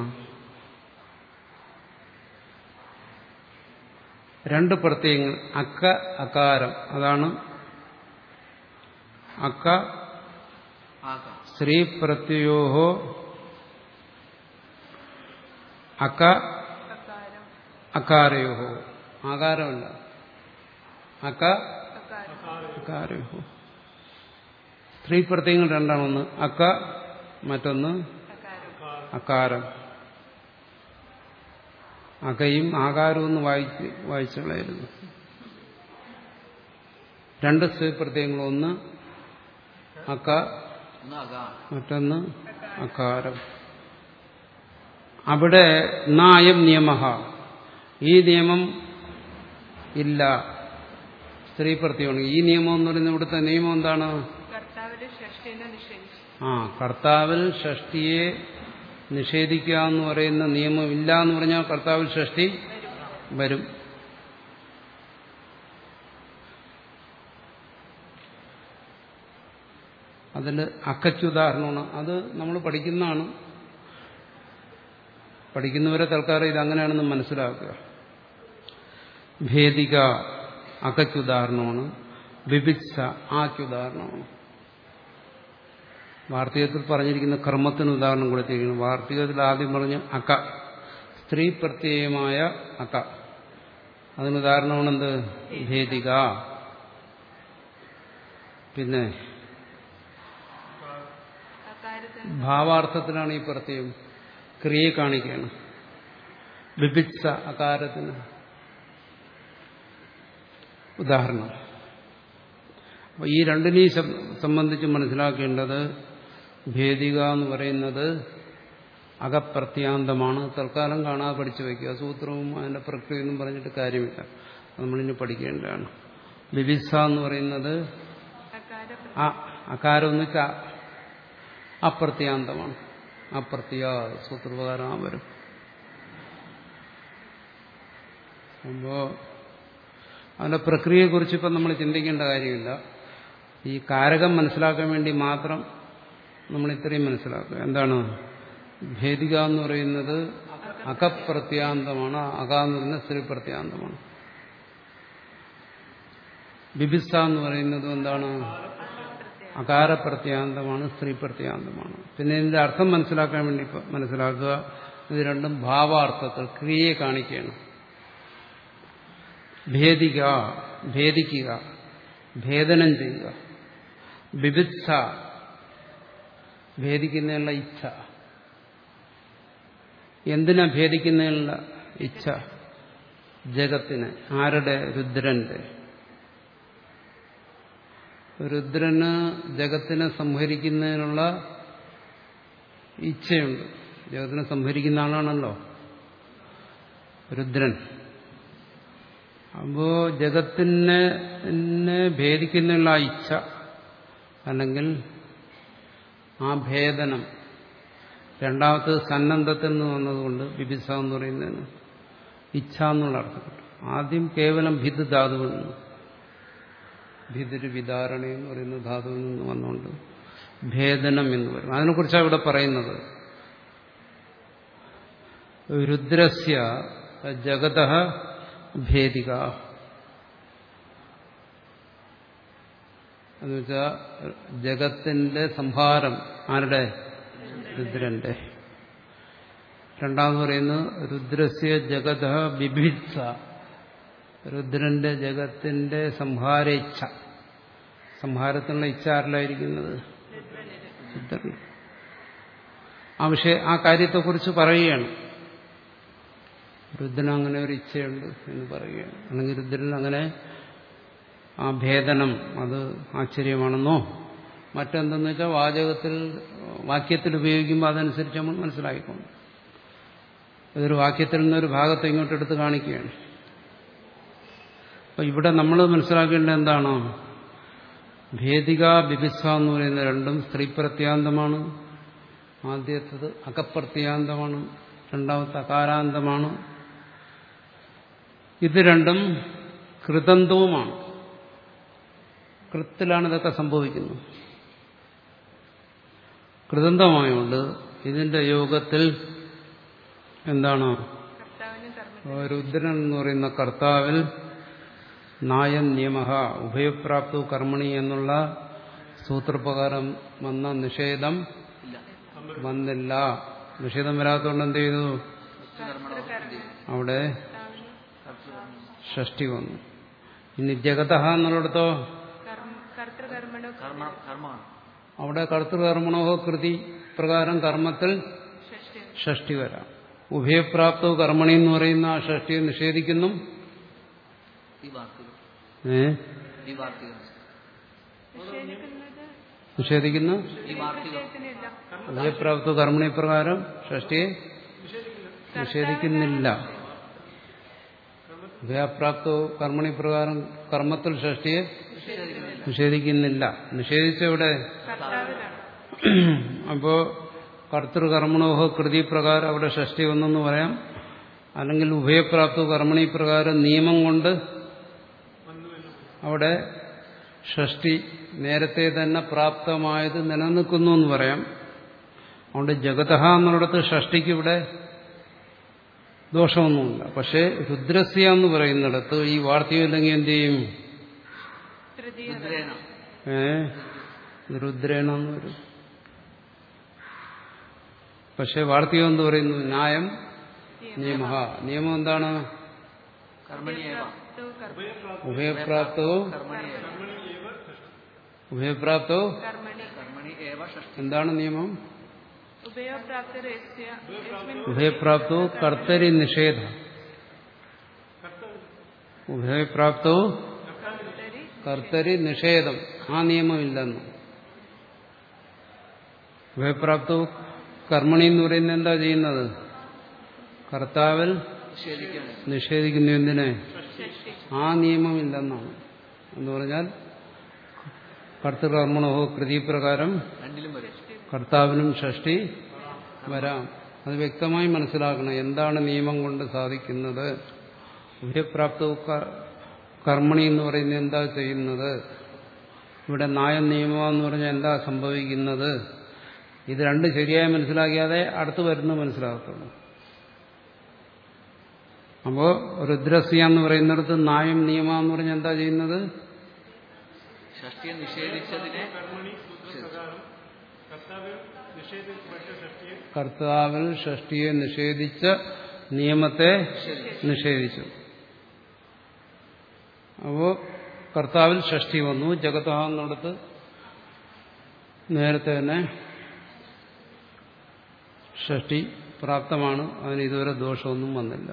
രണ്ട് പ്രത്യയങ്ങൾ അക്ക അകാരം അതാണ് അക്ക ആകാം സ്ത്രീ പ്രത്യോഹോ അക്ക അകാരം അകാരയോഹോ ആകാരമല്ല അക്ക അകാരം അകാരയോഹോ സ്ത്രീ പ്രത്യയങ്ങൾ രണ്ടാണ് ഒന്ന് അക്ക മറ്റൊന്ന് അകാരം അകാരം അകയും ആകാരവും ഒന്ന് വായിച്ച് വായിച്ചു കളയരുത് രണ്ട് സ്ത്രീ പ്രത്യയങ്ങൾ ഒന്ന് അക്ക ഒന്ന് അകാം മറ്റൊന്ന് അകാരം അവിടെ നായം നിയമ ഈ നിയമം ഇല്ല സ്ത്രീ പ്രത്യമാണ് ഈ നിയമം എന്ന് പറയുന്നത് ഇവിടുത്തെ നിയമം എന്താണ് കർത്താവിന്റെ ഷഷ്ടിനെ നിഷേധിച്ചു ആ കർത്താവിൽ ഷഷ്ടിയെ നിഷേധിക്കുക എന്ന് പറയുന്ന നിയമം ഇല്ല എന്ന് പറഞ്ഞാൽ കർത്താവിൽ ഷഷ്ടി വരും അതിൽ അക്കച്ചുദാഹരണമാണ് അത് നമ്മൾ പഠിക്കുന്നതാണ് പഠിക്കുന്നവരെ തൽക്കാലം ഇത് അങ്ങനെയാണെന്ന് മനസ്സിലാക്കുക ഭേദിക അക്കച്ചുദാഹരണമാണ് വിഭിത്സ ആക്കുദാഹരണമാണ് വാർത്തകത്തിൽ പറഞ്ഞിരിക്കുന്ന കർമ്മത്തിന് ഉദാഹരണം കൊടുത്തിരിക്കുന്നു വാർത്തകത്തിൽ ആദ്യം പറഞ്ഞ് അക്ക സ്ത്രീ പ്രത്യയമായ അക്ക അതിന് ഉദാഹരണമാണ് എന്ത് ഭേദിക പിന്നെ അകാരത്തിന് ഭാവാർത്ഥത്തിലാണ് ഈ പ്രത്യയം ക്രിയയെ കാണിക്കുകയാണ് വിഭിത്സ അകാരത്തിന് ഉദാഹരണം അപ്പൊ ഈ രണ്ടിനെയും സം- സംബന്ധിച്ച് മനസ്സിലാക്കേണ്ടത് ഭേദിക എന്ന് പറയുന്നത് അകപ്രത്യാന്തമാണ് തൽക്കാലം കാണാതെ പഠിച്ചു വയ്ക്കുക സൂത്രവും അതിന്റെ പ്രക്രിയയൊന്നും പറഞ്ഞിട്ട് കാര്യമില്ല അത് നമ്മളിനി പഠിക്കേണ്ടതാണ് വിവിസ എന്ന് പറയുന്നത് അകാര ആ അകാരം എന്ന് വെച്ചാൽ അപ്രത്യാന്തമാണ് അപ്രത്യ സൂത്രപ്രകാരം ആ വരും അപ്പോ അതിന്റെ പ്രക്രിയയെക്കുറിച്ച് ഇപ്പം നമ്മൾ ചിന്തിക്കേണ്ട കാര്യമില്ല ഈ കാരകം മനസ്സിലാക്കാൻ വേണ്ടി മാത്രം നമ്മൾ ഇത്രയും മനസ്സിലാക്കുക എന്താണ് ഭേദിക എന്ന് പറയുന്നത് അകപ്രത്യാന്തമാണ് അക എന്ന് പറയുന്നത് സ്ത്രീ പ്രത്യാന്തമാണ് ബിബിസ എന്ന് പറയുന്നത് എന്താണ് അകാര പ്രത്യാന്തമാണ് സ്ത്രീ പ്രത്യാന്തമാണ് പിന്നെ ഇതിന്റെ അർത്ഥം മനസ്സിലാക്കാൻ വേണ്ടി ഇപ്പൊ മനസ്സിലാക്കുക ഇത് രണ്ടും ഭാവാർത്ഥത്തിൽ ക്രിയയെ കാണിക്കുകയാണ് ഭേദിക ഭേദിക്കുക ഭേദനം ചെയ്യുക ബിബിത്സ ഭേദിക്കുന്നതിനുള്ള ഇച്ഛ എന്തിനാ ഭേദിക്കുന്നതിനുള്ള ഇച്ഛ ജഗത്തിന് ആരുടെ രുദ്രന്റെ രുദ്രന് ജഗത്തിനെ സംഹരിക്കുന്നതിനുള്ള ഇച്ഛയുണ്ട് ജഗത്തിനെ സംഹരിക്കുന്ന ആളാണല്ലോ രുദ്രൻ അപ്പോ ജഗത്തിനെ നെ ഭേദിക്കുന്നതിനുള്ള ആ ഇച്ഛ അല്ലെങ്കിൽ ആ ഭേദനം രണ്ടാമത്തത് സന്നദ്ധത്തിൽ നിന്ന് വന്നതുകൊണ്ട് വിഭിസ എന്ന് പറയുന്നതിന് ഇച്ഛ എന്നുള്ള അർത്ഥപ്പെട്ടു ആദ്യം കേവലം ഭിത് ധാതുവിൽ നിന്ന് ഭിതിര് വിധാരണ എന്ന് പറയുന്ന ധാതുവിൽ നിന്ന് വന്നുകൊണ്ട് ഭേദനം എന്ന് പറയും അതിനെക്കുറിച്ചാണ് ഇവിടെ പറയുന്നത് രുദ്രസ്യ ജഗത ഭേദിക എന്നുവെച്ചാൽ ജഗത്തിന്റെ സംഹാരം ആരുടെ രുദ്രന്റെ രണ്ടാമത് പറയുന്നത് രുദ്രസ്യ ജഗത ബിഭിത്സ രുദ്രന്റെ ജഗത്തിന്റെ സംഹാരേച്ഛ സംഹാരത്തിനുള്ള ഇച്ഛ ആരിലായിരിക്കുന്നത് രുദ്രൻ ആ വിഷയ ആ കാര്യത്തെക്കുറിച്ച് പറയുകയാണ് രുദ്രന് അങ്ങനെ ഒരു ഇച്ഛയുണ്ട് എന്ന് പറയുകയാണ് അല്ലെങ്കിൽ രുദ്രൻ അങ്ങനെ ആ ഭേദനം അത് ആശ്ചര്യമാണെന്നോ മറ്റെന്തെന്ന് വെച്ചാൽ വാചകത്തിൽ വാക്യത്തിൽ ഉപയോഗിക്കുമ്പോൾ അതനുസരിച്ച് നമ്മൾ മനസ്സിലാക്കിക്കൊണ്ട് ഇതൊരു വാക്യത്തിൽ നിന്നൊരു ഭാഗത്തെ ഇങ്ങോട്ട് എടുത്ത് കാണിക്കുകയാണ് അപ്പൊ ഇവിടെ നമ്മൾ മനസ്സിലാക്കേണ്ടത് എന്താണോ ഭേദിക ബിഭിസ എന്ന് പറയുന്ന രണ്ടും സ്ത്രീ പ്രത്യാന്തമാണ് ആദ്യത്തത് അകപ്രത്യാന്തമാണ് രണ്ടാമത്തെ അകാരാന്തമാണ് ഇത് രണ്ടും കൃതന്തവുമാണ് കൃത്തിലാണ് ഇതൊക്കെ സംഭവിക്കുന്നത് കൃതന്തമായുകൊണ്ട് ഇതിന്റെ യോഗത്തിൽ എന്താണ് കർത്താവിന് കർമ്മ രുദ്രൻ എന്ന് പറയുന്ന കർത്താവിൽ നായൻ നിയമ ഉഭയപ്രാപ്തു കർമ്മണി എന്നുള്ള സൂത്രപ്രകാരം വന്ന നിഷേധം ഇല്ല വന്നില്ല നിഷേധം വരാത്തതുകൊണ്ട് എന്ത് ചെയ്തു അവിടെ ഷഷ്ടി വന്നു ഇനി ജഗത എന്നുള്ളിടത്തോ കർത്തൃകർമ്മണോ കർമ്മ കർമ്മമാണ് അവിടെ കർത്തൃകർമ്മണോ കൃതി പ്രകാരം കർമ്മത്തിൽ ഷഷ്ടി ഷഷ്ടി വരാം ഉഭയപ്രാപ്തോ കർമ്മണി എന്ന് പറയുന്ന ആ ഷഷ്ടിയെ നിഷേധിക്കുന്നു ഈ വാർത്തകൾ ഏ ഈ വാർത്തകൾ നിഷേധിക്കുന്നത് നിഷേധിക്കുന്നു ഈ വാർത്തകൾ വിഷയത്തിനില്ല ഉഭയപ്രാപ്ത കർമ്മണി പ്രകാരം ഷഷ്ടിയെ നിഷേധിക്കുന്നില്ല ഉഭയപ്രാപ്തോ കർമ്മണി പ്രകാരം കർമ്മത്തിൽ ഷഷ്ടിയെ നിഷേധിക്കുന്നില്ല നിഷേധിച്ചവിടെ കർത്താവിലാണ് അപ്പോ കർത്തൃകർമ്മണോഹ കൃതി പ്രകാരം അവിടെ ഷഷ്ടി വന്നെന്ന് പറയാം അല്ലെങ്കിൽ ഉഭയപ്രാപ്ത കർമ്മണി പ്രകാരം നിയമം കൊണ്ട് അവിടെ ഷഷ്ടി നേരത്തെ തന്നെ പ്രാപ്തമായത് നിലനിൽക്കുന്നു എന്ന് പറയാം അതുകൊണ്ട് ജഗതഹ എന്നുള്ളിടത്ത് ഷഷ്ടിക്ക് ഇവിടെ ദോഷമൊന്നുമില്ല പക്ഷേ രുദ്രസ്യ എന്ന് പറയുന്നിടത്ത് ഈ വാർത്തയില്ലെങ്കിൽ എന്ത് ചെയ്യും തൃതീയ രുദ്രേണ ഏ രുദ്രേണ എന്ന് വരും പക്ഷെ വാർത്തകം എന്ന് പറയുന്നു ന്യായം നിയമ നിയമം എന്താണ് കർമ്മണിയേവ തോ കർമ്മ ഉഭയപ്രാപ്തോ കർമ്മണിയേവ ഉഭയപ്രാപ്തോ കർമ്മണി കർമ്മണി ഏവ ഷഷ്ടി എന്താണ് നിയമം ഉഭയപ്രാപ്തരസ്യ യസ്മിൻ ഉഭയപ്രാപ്തോ കർത്തരി നിഷേധ ഉഭയപ്രാപ്തോ കർത്തരി കർത്തരി നിഷേധം ആ നിയമമില്ലെന്ന് ഉഭയപ്രാപ്തോ കർമ്മണി എന്ന് പറയുന്നത് എന്താ ചെയ്യുന്നത് കർത്താവിൽ നിഷേധിക്കണം നിഷേധിക്കുന്ന എന്തിനെ ഷഷ്ടി ആ നിയമമില്ലെന്നാണ് എന്ന് പറഞ്ഞാൽ കർത്തൃകർമ്മണോ കൃതിപ്രകാരം രണ്ടിലും വരും കർത്താവിനും ഷഷ്ടി വരാം അത് വ്യക്തമായി മനസ്സിലാക്കണം എന്താണ് നിയമം കൊണ്ട് സാധിക്കുന്നത് ഉഭയപ്രാപ്ത കർമ്മണി എന്ന് പറയുന്നത് എന്താ ചെയ്യുന്നത് ഇവിടെ നായം നിയമം എന്ന് പറഞ്ഞാൽ എന്താ സംഭവിക്കുന്നത് ഇത് രണ്ട് ശരിയായി മനസ്സിലാക്കിയാതെ അടുത്ത് വരുന്നത് മനസ്സിലാകത്തുള്ളൂ അപ്പോ രുദ്രസ്യ എന്ന് പറയുന്നിടത്ത് നായം നിയമം എന്ന് പറഞ്ഞാൽ എന്താ ചെയ്യുന്നത് ഷഷ്ടിയെ നിഷേധിച്ചതിനെ കർത്താവിൽ ഷഷ്ടിയെ നിഷേധിച്ച നിയമത്തെ നിഷേധിച്ചു അപ്പോ കർത്താവിൽ ഷഷ്ടി വന്നു ജഗത എന്നിടത്ത് നേരത്തെ തന്നെ ഷഷ്ടി പ്രാപ്തമാണ് അതിന് ഇതുവരെ ദോഷമൊന്നും വന്നില്ല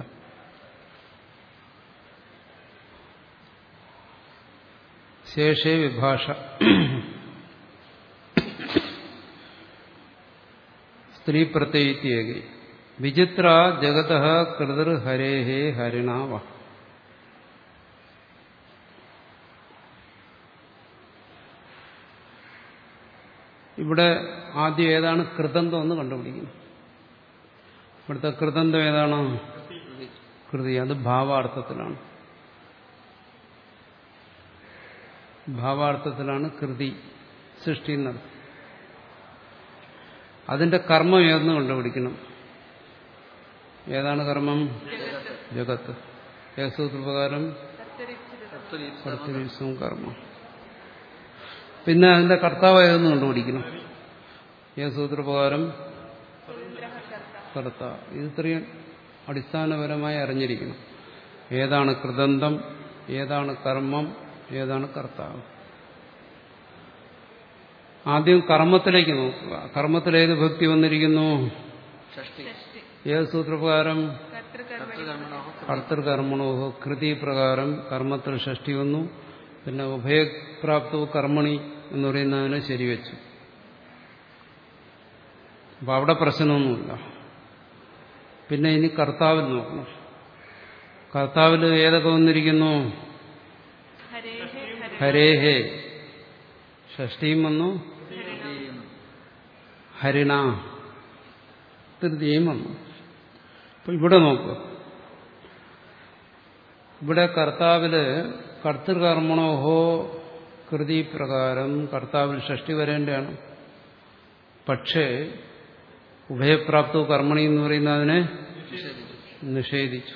ശേഷേ വിഭാഷ സ്ത്രീ പ്രത്യയിത്യേകി വിചിത്ര ജഗത കൃതിർ ഹരേഹേ ഹരിണാവ ഇവിടെ ആദ്യം ഏതാണ് കൃതന്തം എന്ന് കണ്ടുപിടിക്കുന്നു ഇവിടുത്തെ കൃതന്തം ഏതാണ് കൃതി അത് ഭാവാർത്ഥത്തിലാണ് ഭാവാർത്ഥത്തിലാണ് കൃതി സൃഷ്ടി എന്നർത്ഥം അതിന്റെ കർമ്മം ഏതെന്ന് കണ്ടുപിടിക്കണം ഏതാണ് കർമ്മം ജഗത്ത് ഏസൂത്രപ്രകാരം കർത്തരീസം കർമ്മം പിന്നെ അതിന്റെ കർത്താവ് ഏതെന്ന് കണ്ടുപിടിക്കണം ഏസൂത്രപ്രകാരം കർത്ത ഇത് ഇത്രയും അടിസ്ഥാനപരമായി അറിഞ്ഞിരിക്കണം ഏതാണ് കൃതന്തം ഏതാണ് കർമ്മം ഏതാണ് കർത്താവ് ആദ്യം കർമ്മത്തിലേക്ക് നോക്കുക കർമ്മത്തിൽ ഏത് ഭക്തി വന്നിരിക്കുന്നു ഷഷ്ടി ഏത് സൂത്രപ്രകാരം കർത്തൃകർമ്മണോ കർത്തൃകർമ്മണോ കൃതി പ്രകാരം കർമ്മത്തിൽ ഷഷ്ടി വന്നു പിന്നെ ഉഭയപ്രാപ്തവും കർമ്മണി എന്ന് പറയുന്നതിനെ ശരിവെച്ചു അപ്പൊ അവിടെ പ്രശ്നമൊന്നുമില്ല പിന്നെ ഇനി കർത്താവിൽ നോക്കണം കർത്താവിൽ ഏതൊക്കെ വന്നിരിക്കുന്നു ഹരേഹേ ഹരി ഹരേഹേ ഷഷ്ടിയും വന്നു ഹരിണ തൃതീയം വന്നു അപ്പൊ ഇവിടെ നോക്കുക ഇവിടെ കർത്താവില് കർത്തൃകർമ്മണോഹോ കൃതി പ്രകാരം കർത്താവിൽ ഷഷ്ടി വരേണ്ടതാണ് പക്ഷേ ഉഭയപ്രാപ്തവും കർമ്മണി എന്ന് പറയുന്നതിനെ നിഷേധിച്ചു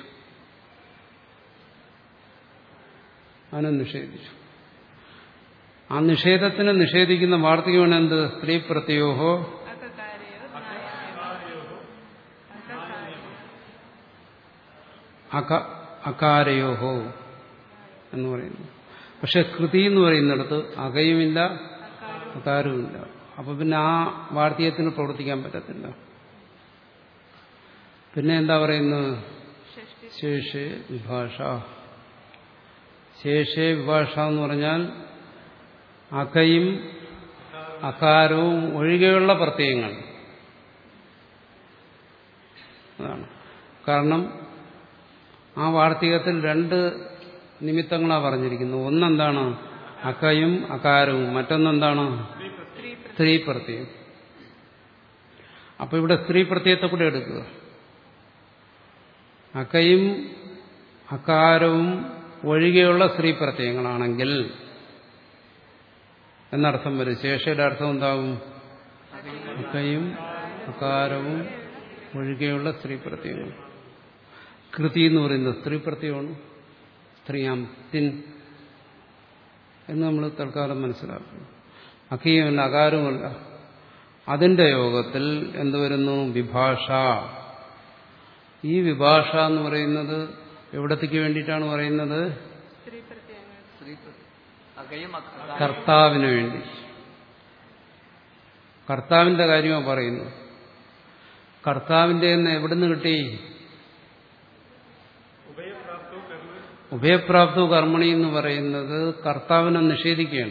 അതിനെ നിഷേധിച്ചു ആ നിഷേധത്തിനെ നിഷേധിക്കുന്ന വാർത്തകമാണ് എന്ത് സ്ത്രീ പ്രത്യോഹോ അകകാരയോ നായായോ അകകാരയോ അക അകാരയോഹോ എന്ന് പറയുന്നു പക്ഷെ കൃതി എന്ന് പറയുന്നിടത്ത് അകയുമില്ല അകാരവുമില്ല അപ്പൊ പിന്നെ ആ വാർത്തകത്തിന് പ്രവർത്തിക്കാൻ പറ്റത്തില്ല പിന്നെ എന്താ പറയുന്നത് ഷഷ്ടി ശേഷേ വിഭാഷ ശേഷേ വിഭാഷ എന്ന് പറഞ്ഞാൽ അകയും അകാരവും ഒഴികെയുള്ള പ്രത്യയങ്ങൾ അതാണ് കാരണം ആ വാർത്തകത്തിൽ രണ്ട് നിമിത്തങ്ങളാണ് പറഞ്ഞിരിക്കുന്നത് ഒന്നെന്താണ് അക്കയും അകാരവും മറ്റൊന്നെന്താണ് സ്ത്രീ സ്ത്രീ പ്രത്യയം അപ്പൊ ഇവിടെ സ്ത്രീ പ്രത്യയത്തെ കൂടെ എടുക്കുക അക്കയും അകാരവും ഒഴികെയുള്ള സ്ത്രീ പ്രത്യയങ്ങളാണെങ്കിൽ എന്നർത്ഥം വരും ശേഷയുടെ അർത്ഥം എന്താവും അക്കയും അകാരവും ഒഴികെയുള്ള സ്ത്രീ പ്രത്യയങ്ങൾ കൃതി എന്ന് പറയുന്നത് സ്ത്രീ പ്രത്യയമാണ് സ്ത്രീയാം തിൻ എന്ന് നമ്മൾ തൽക്കാലം മനസ്സിലാക്കുന്നു അക്കീയമല്ല അകാരവുമല്ല അതിന്റെ യോഗത്തിൽ എന്ത് വരുന്നു വിഭാഷ ഈ വിഭാഷ എന്ന് പറയുന്നത് എവിടത്തേക്ക് വേണ്ടിയിട്ടാണ് പറയുന്നത് സ്ത്രീ പ്രത്യയങ്ങൾ സ്ത്രീ പ്രത്യ- അകയും അക- കർത്താവിന് വേണ്ടി കർത്താവിന്റെ കാര്യമാണ് പറയുന്നത് കർത്താവിന്റെ എന്ന് എവിടുന്ന് കിട്ടി ഉഭയപ്രാപ്തോ കർമ്മ ഉഭയപ്രാപ്തോ കർമ്മണി എന്ന് പറയുന്നത് കർത്താവിനെ നിഷേധിക്കുകയാണ്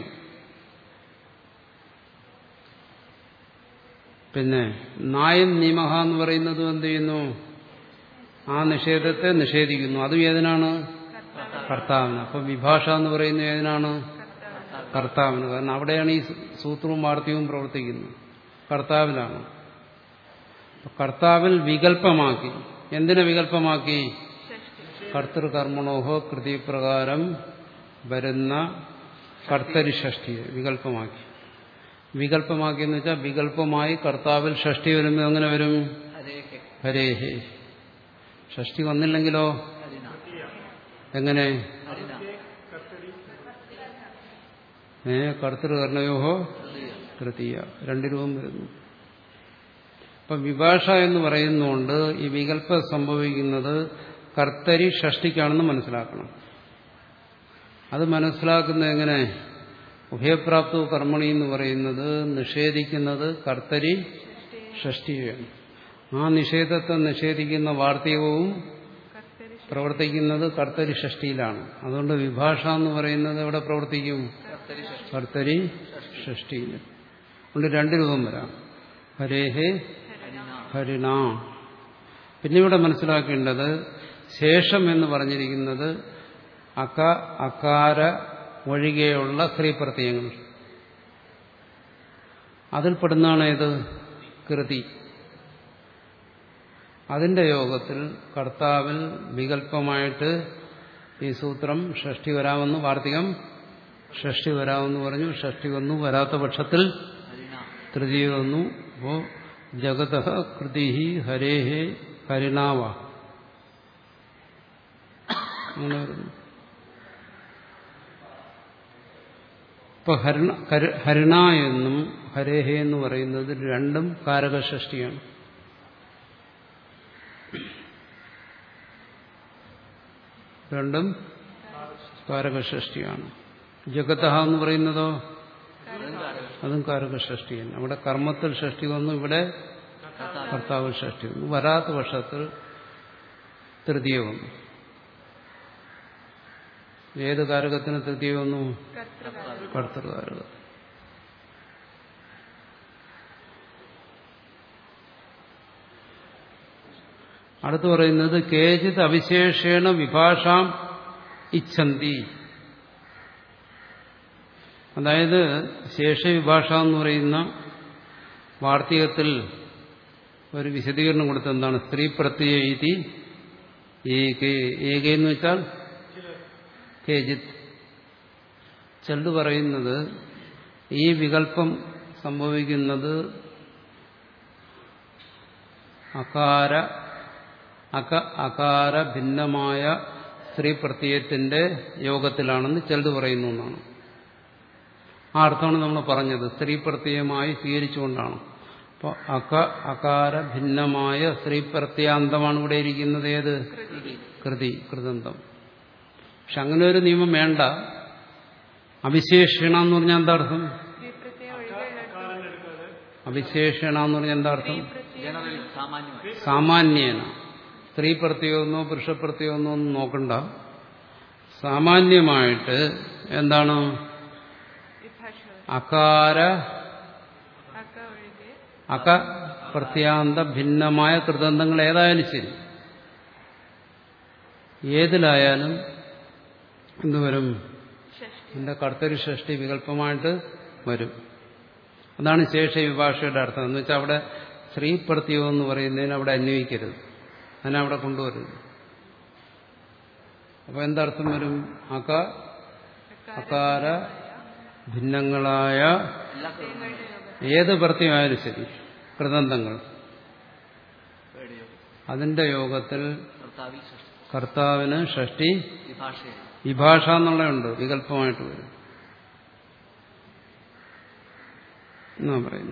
പിന്നെ നായൻ നിയമഹ എന്ന് പറയുന്നത് എന്ത് ചെയ്യുന്നു ആ നിഷേധത്തെ നിഷേധിക്കുന്നു അതും ഏതിനാണ് കർത്താവിന് അപ്പൊ വിഭാഷ എന്ന് പറയുന്നത് ഏതിനാണ് കർത്താവിന് കാരണം അവിടെയാണ് ഈ സൂത്രവും വാർത്തയും പ്രവർത്തിക്കുന്നത് കർത്താവിലാണ് അപ്പൊ കർത്താവിൽ വികല്പമാക്കി എന്തിനെ വികല്പമാക്കി ഷഷ്ടി കർത്തൃകർമ്മണോഹോ കൃതിപ്രകാരം വരുന്ന കർത്തരി ഷഷ്ടിയെ വികല്പമാക്കി വികല്പമാക്കി എന്ന് വെച്ചാൽ വികല്പമായി കർത്താവിൽ ഷഷ്ടി വരുമ്പോൾ എങ്ങനെ വരും ഹരേഹേ ഹരേഹേ ഷഷ്ടി വന്നില്ലെങ്കിലോ ഹരിന എങ്ങനെ ഹരിന ഏ കർത്തൃകർണയോഹോ തൃതീയ തൃതീയ രണ്ട് രൂപം വരുന്നു അപ്പൊ വിഭാഷ എന്ന് പറയുന്നുകൊണ്ട് ഈ വികല്പം സംഭവിക്കുന്നത് കർത്തരി ഷഷ്ടിക്കാണെന്ന് മനസ്സിലാക്കണം അത് മനസ്സിലാക്കുന്നത് എങ്ങനെ ഉഭയപ്രാപ്തവും കർമ്മണി എന്ന് പറയുന്നത് നിഷേധിക്കുന്നത് കർത്തരി ഷഷ്ടിയാണ് ആ നിഷേധത്തെ നിഷേധിക്കുന്ന വാർത്തകവും കർത്തരി പ്രവർത്തിക്കുന്നത് കർത്തരി ഷഷ്ടിയിലാണ് അതുകൊണ്ട് വിഭാഷ എന്ന് പറയുന്നത് എവിടെ പ്രവർത്തിക്കും കർത്തരി ഷഷ്ടി കർത്തരി ഷഷ്ടിയിൽ അതുകൊണ്ട് രണ്ട് രൂപം വരാം ഹരേഹേ ഹരിണ ഹരിണ പിന്നെ ഇവിടെ മനസ്സിലാക്കേണ്ടത് ശേഷം എന്ന് പറഞ്ഞിരിക്കുന്നത് അക അകാര ഒഴികെയുള്ള സ്ത്രീപ്രത്യയങ്ങൾ അതിൽപ്പെടുന്നതാണ് ഏത് കൃതി അതിന്റെ യോഗത്തിൽ കർത്താവിൽ വികല്പമായിട്ട് ഈ സൂത്രം ഷഷ്ടി വരാമെന്ന് വാർത്തികം ഷഷ്ടി വരാമെന്ന് പറഞ്ഞു ഷഷ്ടി വന്നു വരാത്ത പക്ഷത്തിൽ ഹരിണ തൃതീയ വന്നു അപ്പോ ജഗത കൃതി ഹരേഹേ ഹരിണാവ അങ്ങനെ വരുന്നു ഇപ്പൊ ഹരിണ കര- ഹരിണ എന്നും ഹരേഹേ എന്ന് പറയുന്നത് രണ്ടും കാരകഷ്ടിയാണ് രണ്ടും കാരകഷ്ടിയാണ് ജഗത എന്ന് പറയുന്നതോ അതും കാരകഷ്ടി തന്നെ അവിടെ കർമ്മത്തിൽ ഷഷ്ടി വന്നു ഇവിടെ കർത്താവ് ഷഷ്ടി വന്നു വരാത്ത പക്ഷത്തിൽ തൃതീയ വന്നു ഏത് കാരകത്തിന് തൃതീയ വന്നു കർത്തൃകാരം കർത്തൃകാരകം അടുത്ത് പറയുന്നത് കേചിത് അവിശേഷേണ വിഭാഷാം ഇച്ഛന്തി അതായത് ശേഷവിഭാഷ എന്ന് പറയുന്ന വാർത്തികത്തിൽ ഒരു വിശദീകരണം കൊടുത്ത എന്താണ് സ്ത്രീ പ്രത്യയ ഇതി ഏകേ ഏകേ എന്ന് വെച്ചാൽ കേജിത് ചെല്ലു പറയുന്നത് ഈ വികല്പം സംഭവിക്കുന്നത് അകാര അക അകാര ഭിന്നമായ സ്ത്രീ പ്രത്യയത്തിന്റെ യോഗത്തിലാണെന്ന് ചെല്ലു പറയുന്നു എന്നാണ് ആ അർത്ഥമാണ് നമ്മൾ പറഞ്ഞത് സ്ത്രീ പ്രത്യയമായി സ്വീകരിച്ചുകൊണ്ടാണ് അപ്പോൾ അക അകാര ഭിന്നമായ സ്ത്രീ പ്രത്യാന്തമാണ് ഇവിടെ ഇരിക്കുന്നത് ഏത് കൃതി കൃതന്തം പക്ഷെ അങ്ങനെ ഒരു നിയമം വേണ്ട അവിശേഷണ എന്ന് പറഞ്ഞാൽ എന്താ അർത്ഥം സ്ത്രീ പ്രത്യയം ഒഴികെയുള്ള അവിശേഷണ എന്ന് പറഞ്ഞാൽ എന്താ അർത്ഥം ജനറലി സാമാന്യമായി സാമാന്യേന സ്ത്രീ പ്രത്യേകമെന്നോ പുരുഷ പ്രത്യേകമെന്നോ ഒന്നും നോക്കണ്ട സാമാന്യമായിട്ട് എന്താണ് വിഭാഷ അകാര അക്ക ഒഴികെ അക പ്രത്യാന്ത ഭിന്നമായ കൃതന്തങ്ങൾ ഏതായാലും ശരി ഏതിലായാലും എന്തുവരും ഷഷ്ടി ഇതിന്റെ കർത്തരി ഷഷ്ടി വികല്പമായിട്ട് വരും അതാണ് ശേഷ വിഭാഷയുടെ അർത്ഥം എന്ന് വെച്ചാൽ അവിടെ സ്ത്രീ പ്രത്യേകം എന്ന് പറയുന്നതിന് അവിടെ അന്വയിക്കരുത് അതിനെ അവിടെ കൊണ്ടുവരുന്നത് അപ്പൊ എന്തർത്ഥം വരും അക അകാര ഭിന്നങ്ങളായ എല്ലാ കൃത്യങ്ങളുടെ ഏത് പ്രത്യമായാലും ശരി കൃതന്തങ്ങൾ പേടിയോ അതിന്റെ യോഗത്തിൽ കർത്താവിൽ ഷഷ്ടി കർത്താവിന് ഷഷ്ടി വിഭാഷയിൽ വിഭാഷ എന്നുള്ളതുണ്ട് വികല്പമായിട്ട് വരും എന്നാ പറയുന്നു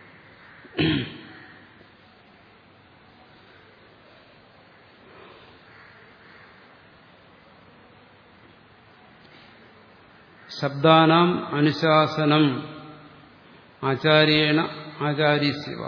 ശബ്ദാനാം അനുശാസനം ആചാര്യേണ ആചാര്യസ്യവ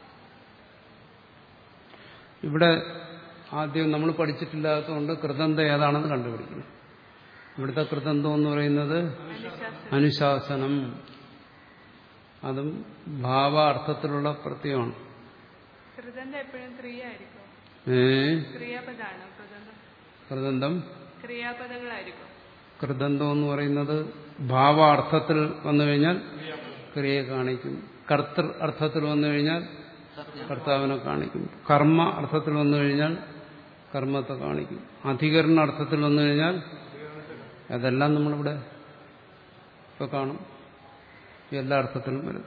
ഇവിടെ ആദ്യം നമ്മൾ പഠിച്ചിട്ടില്ലാത്തതുകൊണ്ട് കൃതന്ത ഏതാണെന്ന് കണ്ടുപിടിക്കണം ഇവിടുത്തെ കൃതന്തം എന്ന് പറയുന്നത് അനുശാസനം അനുശാസനം അതും ഭാവാർത്ഥത്തിലുള്ള പ്രത്യയമാണ് കൃതന്ത എപ്പോഴും ക്രിയായിരിക്കും ഏ ക്രിയാപദാണ് കൃതന്തം കൃതന്തം ക്രിയാപദങ്ങളായിരിക്കും കൃതന്തം എന്ന് പറയുന്നത് ഭാവാർത്ഥത്തിൽ വന്നു കഴിഞ്ഞാൽ ക്രിയയെ കാണിക്കും കർത്തൃ അർത്ഥത്തിൽ വന്നു കഴിഞ്ഞാൽ കർത്താവിനെ കാണിക്കും കർമ്മ അർത്ഥത്തിൽ വന്നു കഴിഞ്ഞാൽ കർമ്മത്തെ കാണിക്കും അധികരണ അർത്ഥത്തിൽ വന്നു കഴിഞ്ഞാൽ അതെല്ലാം നമ്മളിവിടെ ഇപ്പൊ കാണും എല്ലാ അർത്ഥത്തിലും വരും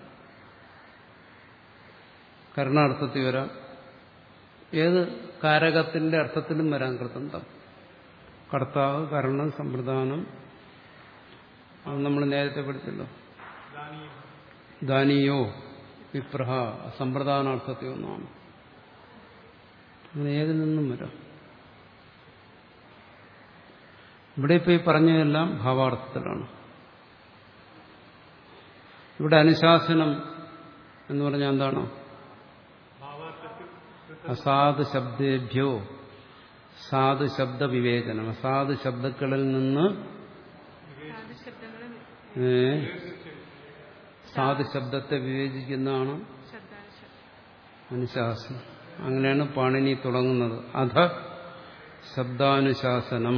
കർണാർത്ഥത്തിൽ വരാം ഏത് കാരകത്തിന്റെ അർത്ഥത്തിലും വരാം കൃതന്തം കർത്താവ് കരണം സമ്പ്രദാനം അത് നമ്മൾ നേരത്തെ പഠിച്ചല്ലോ ദാനിയോ വിപ്രഹ സമ്പ്രദാനാർത്ഥത്തിൽ ഒന്നാണ് അങ്ങനെ ഏതിൽ നിന്നും വരാം ഇവിടെ ഇപ്പൊ ഈ പറഞ്ഞതെല്ലാം ഭാവാർത്ഥത്തിലാണ് ഇവിടെ അനുശാസനം എന്ന് പറഞ്ഞാൽ എന്താണ് അസാധു ശബ്ദേഭ്യോ സാധു ശബ്ദ വിവേചനം അസാധു ശബ്ദങ്ങളിൽ നിന്ന് സാധു ശബ്ദങ്ങളും ഏ സാധു ശബ്ദത്തെ വിവേചിക്കുന്നതാണ് ശബ്ദാനുശബ്ദം അനുശാസനം അങ്ങനെയാണ് പാണിനി തുടങ്ങുന്നത് അധ ശബ്ദാനുശാസനം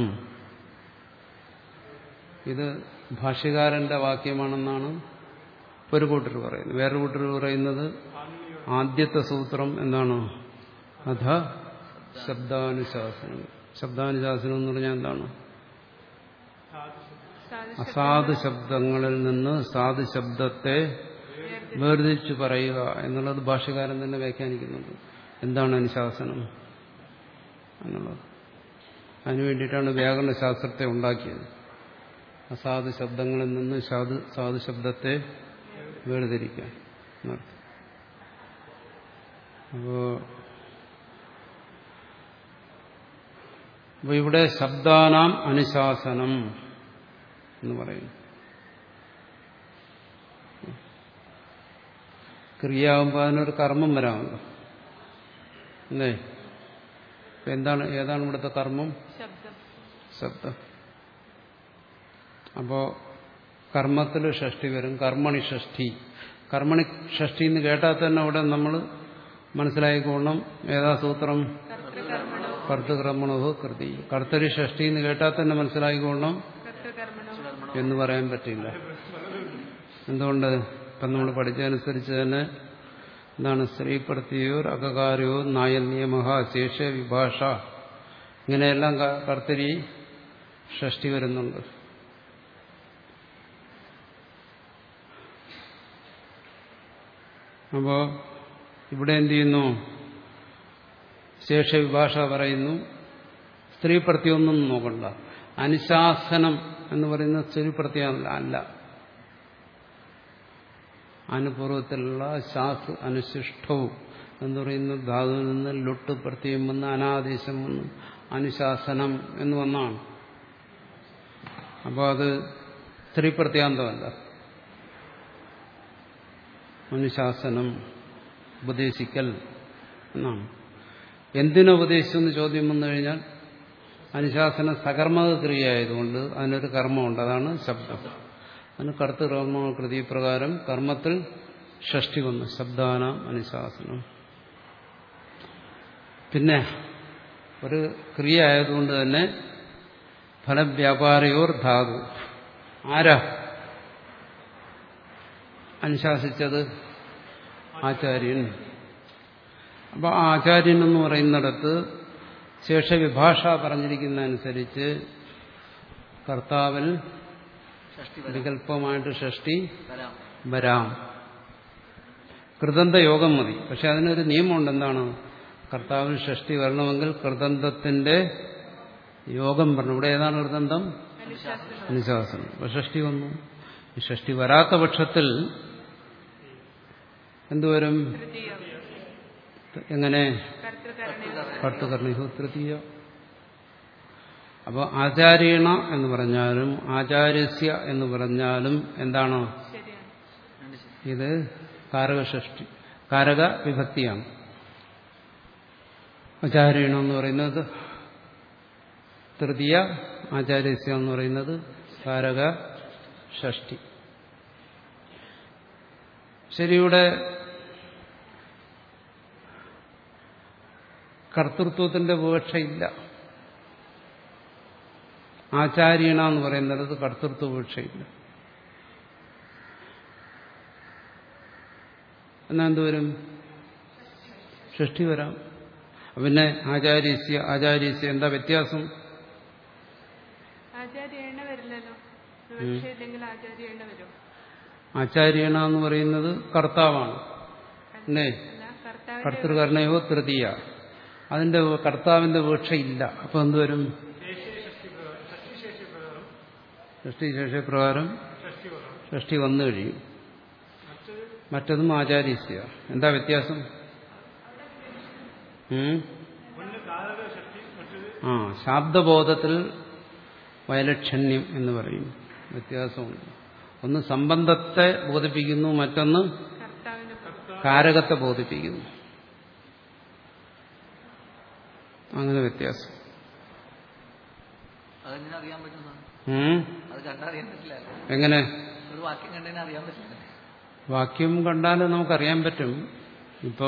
ഇത് ഭാഷ്യകാരന്റെ വാക്യമാണെന്നാണ് ഒരു കൂട്ടർ പറയുന്നത് വേറൊരു കൂട്ടർ പറയുന്നത് ആദ്യത്തെ സൂത്രം എന്താണ് അധ ശബ്ദാനുശാസനം ശബ്ദാനുശാസനം എന്ന് പറഞ്ഞാൽ എന്താണ് സാധു അസാധു ശബ്ദങ്ങളിൽ നിന്ന് സാധു ശബ്ദത്തെ വേർതിരിച്ചു പറയുക എന്നുള്ളത് ഭാഷകാരൻ തന്നെ വ്യാഖ്യാനിക്കുന്നുണ്ട് എന്താണ് അനുശാസനം എന്നുള്ളത് അതിനു വേണ്ടിയിട്ടാണ് വ്യാകരണ ശാസ്ത്രത്തെ ഉണ്ടാക്കിയത് അസാധു ശബ്ദങ്ങളിൽ നിന്ന് സാധു സാധു ശബ്ദത്തെ വേർതിരിക്കാൻ എന്നർത്ഥം അപ്പോ അപ്പൊ ഇവിടെ ശബ്ദാനാം അനുശാസനം എന്ന് പറയുന്നു ക്രിയാവുമ്പോൾ അതിനൊരു കർമ്മം വരാമല്ലോ അല്ലേ ഇപ്പൊ എന്താണ് ഏതാണ് ഇവിടുത്തെ കർമ്മം ശബ്ദം ശബ്ദം അപ്പോ കർമ്മത്തിൽ ഷഷ്ടി വരും കർമ്മണി ഷഷ്ടി കർമ്മണി ഷഷ്ടി എന്ന് കേട്ടാൽ തന്നെ അവിടെ നമ്മൾ മനസ്സിലായിക്കോണം ഏതാ സൂത്രം കർത്തൃകർമ്മണോ കർത്തകർമ്മണോ കൃതി കർത്തരി ഷഷ്ടി എന്ന് കേട്ടാൽ തന്നെ മനസ്സിലായിക്കോണം കർത്തൃകർമ്മണോ എന്ന് പറയാൻ പറ്റില്ല എന്തുകൊണ്ട് ഇപ്പം നമ്മൾ പഠിച്ചതനുസരിച്ച് തന്നെ എന്താണ് സ്ത്രീപ്രത്യോർ അകകാരോ നായനിയമഹ ശേഷ വിഭാഷ ഇങ്ങനെയെല്ലാം ക- കർത്തരി ഷഷ്ടി വരുന്നുണ്ട് അപ്പോ ഇവിടെ എന്ത് ചെയ്യുന്നു ശേഷവിഭാഷ പറയുന്നു സ്ത്രീ പ്രത്യൊന്നും നോക്കണ്ട അനുശാസനം എന്ന് പറയുന്ന സ്ത്രീ പ്രത്യം അല്ല അനുപൂർവത്തിലുള്ള ശാസ് അനുശിഷ്ടവും എന്ന് പറയുന്ന ധാതുവിൽ നിന്ന് ലൊട്ട് പ്രത്യം വന്ന് അനാദേശം വന്ന് അനുശാസനം എന്ന് വന്നാണ് അപ്പോൾ അത് സ്ത്രീ പ്രത്യാന്തമല്ല അനുശാസനം ഉപദേശിക്കൽ എന്നാണ് എന്തിനുപദേശിച്ചെന്ന് ചോദ്യം വന്നു കഴിഞ്ഞാൽ അനുശാസന സകർമ്മക ക്രിയയായതുകൊണ്ട് അതിനൊരു കർമ്മമുണ്ട് അതാണ് ശബ്ദം അതിന് കർത്തൃകർമ്മ കൃതി പ്രകാരം കർമ്മത്തിൽ ഷഷ്ടി വന്നു ശബ്ദാനാം അനുശാസനം പിന്നെ ഒരു ക്രിയ ആയതുകൊണ്ട് തന്നെ ഫലവ്യാപാരയോർ ധാതു ആരാ അനുശാസിച്ചത് ആചാര്യൻ അപ്പൊ ആ ആചാര്യൻ എന്ന് പറയുന്നിടത്ത് ശേഷവിഭാഷ പറഞ്ഞിരിക്കുന്നതനുസരിച്ച് കർത്താവിൽ ഷഷ്ടി വരാം വികല്പമായിട്ട് ഷഷ്ടി വരാം വരാം കൃതന്ത യോഗം മതി പക്ഷെ അതിനൊരു നിയമമുണ്ട് എന്താണ് കർത്താവിൽ ഷഷ്ടി വരണമെങ്കിൽ കൃതന്തത്തിന്റെ യോഗം പറഞ്ഞു ഇവിടെ ഏതാണ് കൃതന്തം അനുശാസനം അനുശാസനം അപ്പൊ ഷഷ്ടി വന്നു ഈ ഷഷ്ടി വരാത്ത പക്ഷത്തിൽ എന്തുവരും തൃതീയം എങ്ങനെ കർത്തൃകരണയോ കർത്തുകർണിഹു തൃതീയ അപ്പോൾ ആചാര്യണ എന്ന് പറഞ്ഞാലും ആചാര്യസ്യ എന്ന് പറഞ്ഞാലും എന്താണ് ശരിയാണ് രണ്ട് ശരി ഇത് കാരകഷ്ടി കാരക വിഭക്തിയാണ് ആചാര്യണം എന്ന് പറയുന്നത് തൃതീയ ആചാര്യസ്യ എന്ന് പറയുന്നത് കാരക ഷഷ്ടി ശരി ഇവിടെ കർത്തൃത്വത്തിന്റെ വിവക്ഷയില്ല ആചാര്യണ എന്ന് പറയുന്നിടത്ത് കർത്തൃത്വ വിവക്ഷയില്ല എന്നാ എന്തുവരും സൃഷ്ടി വരാം പിന്നെ ആചാര്യസ്യ ആചാര്യസ്യ എന്താ വ്യത്യാസം ആചാര്യ എണ്ണ വരില്ലല്ലോ വിവക്ഷ ഇല്ലെങ്കിൽ ആചാര്യ എണ്ണ വരും ആചാര്യണ എന്ന് പറയുന്നത് കർത്താവാണ് അല്ലേ അല്ല കർത്താവിന്റെ കർത്തൃകർണയോ തൃതീയ അതിന്റെ കർത്താവിന്റെ വീക്ഷയില്ല അപ്പൊ എന്തുവരും ഷഷ്ടി ശേഷപ്രകാരം ഷഷ്ടി വന്നു കഴിയും മറ്റതും ആചാര്യസ്യ എന്താ വ്യത്യാസം ഉം? ആ ശാബ്ദബോധത്തിൽ വയലക്ഷണ്യം എന്ന് പറയും വ്യത്യാസമുണ്ട് ഒന്ന് സംബന്ധത്തെ ബോധിപ്പിക്കുന്നു മറ്റൊന്ന് കർത്താവിന്റെ കാരകത്തെ ബോധിപ്പിക്കുന്നു അങ്ങനെ വ്യത്യാസം അതെങ്ങനെ അറിയാൻ പറ്റുന്നതാണ് ഉം? അത് കണ്ടറിയാൻ പറ്റില്ലല്ലോ എങ്ങനെ വാക്യം കണ്ടതിന് അറിയാൻ പറ്റില്ല വാക്യം കണ്ടാൽ നമുക്കറിയാൻ പറ്റും ഇപ്പോ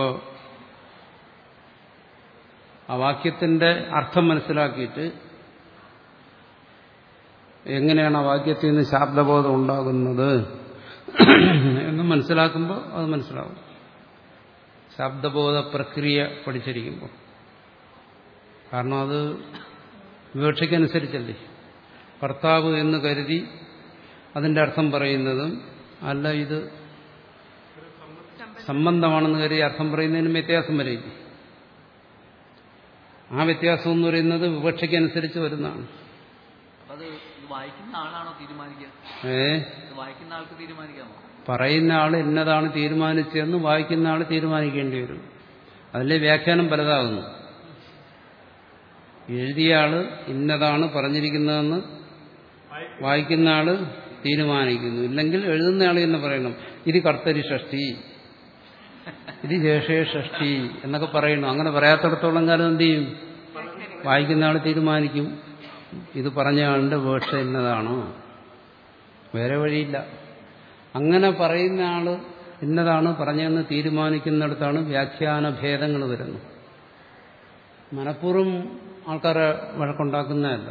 ആ വാക്യത്തിന്റെ അർത്ഥം മനസ്സിലാക്കിയിട്ട് എങ്ങനെയാണ് ആ വാക്യത്തിൽ നിന്ന് ശാബ്ദബോധം ഉണ്ടാകുന്നത് എന്ന് മനസ്സിലാക്കുമ്പോൾ അത് മനസ്സിലാവും ശബ്ദബോധ പ്രക്രിയ പഠിച്ചിരിക്കുമ്പോൾ കാരണം അത് വിവക്ഷയ്ക്കനുസരിച്ചല്ലേ കർത്താവ് എന്ന് കരുതി അതിന്റെ അർത്ഥം പറയുന്നതും അല്ല ഇത് സംബന്ധമാണെന്ന് കരുതി അർത്ഥം പറയുന്നതിനും വ്യത്യാസം വരില്ല ആ വ്യത്യാസം എന്ന് പറയുന്നത് വിവക്ഷയ്ക്കനുസരിച്ച് വരുന്നതാണ് അപ്പൊ അത് ഇത് വായിക്കുന്ന ആളാണോ തീരുമാനിക്കുക ഏ ഇത് വായിക്കുന്ന ആൾക്ക് തീരുമാനിക്കാമോ പറയുന്ന ആൾ എന്നതാണ് തീരുമാനിച്ചതെന്ന് വായിക്കുന്ന ആൾ തീരുമാനിക്കേണ്ടി വരും അതിലെ വ്യാഖ്യാനം പലതാകുന്നു എഴുതിയ ആള് ഇന്നതാണ് പറഞ്ഞിരിക്കുന്നതെന്ന് വായിക്കുന്ന ആള് തീരുമാനിക്കുന്നു ഇല്ലെങ്കിൽ എഴുതുന്ന ആൾ എന്ന് പറയണം ഇത് കർത്തരി ഷഷ്ടി ഇത് ശേഷേ ഷഷ്ടി എന്നൊക്കെ പറയണം അങ്ങനെ പറയാത്തിടത്തോളം കാലം എന്ത് ചെയ്യും വായിക്കുന്ന ആൾ തീരുമാനിക്കും ഇത് പറഞ്ഞ ആളിന്റെ വേർഷ ഇന്നതാണോ വേറെ വഴിയില്ല അങ്ങനെ പറയുന്ന ആള് ഇന്നതാണ് പറഞ്ഞതെന്ന് തീരുമാനിക്കുന്നിടത്താണ് വ്യാഖ്യാന ഭേദങ്ങൾ വരുന്നത് മനഃപൂർവ്വം ആൾക്കാരെ വഴക്കുണ്ടാക്കുന്നതല്ല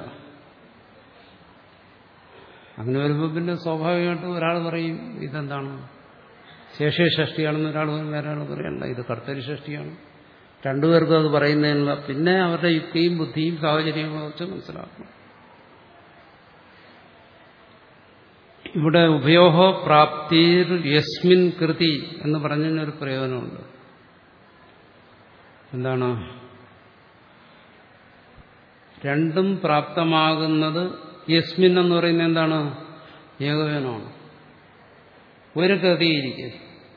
അങ്ങനെ വരുമ്പോൾ പിന്നെ സ്വാഭാവികമായിട്ടും ഒരാൾ പറയും ഇതെന്താണ് ശേഷി ഷഷ്ടിയാണെന്ന് ഒരാൾ പറയും വേറെ ആൾ പറയണ്ട ഇത് കർത്തരി ഷഷ്ടിയാണ് രണ്ടുപേർക്കും അത് പറയുന്നതിനുള്ള പിന്നെ അവരുടെ യുക്തിയും ബുദ്ധിയും സാഹചര്യവും വെച്ച് മനസ്സിലാക്കണം ഇവിടെ ഉപയോഹ പ്രാപ്തിർ യസ്മിൻ കൃതി എന്ന് പറഞ്ഞതിനൊരു പ്രയോജനമുണ്ട് എന്താണ് രണ്ടും പ്രാപ്തമാകുന്നത് യസ്മിൻ എന്ന് പറയുന്നത് എന്താണ് ഏകോപനമാണ് ഒരു കൃതിയിരിക്കെ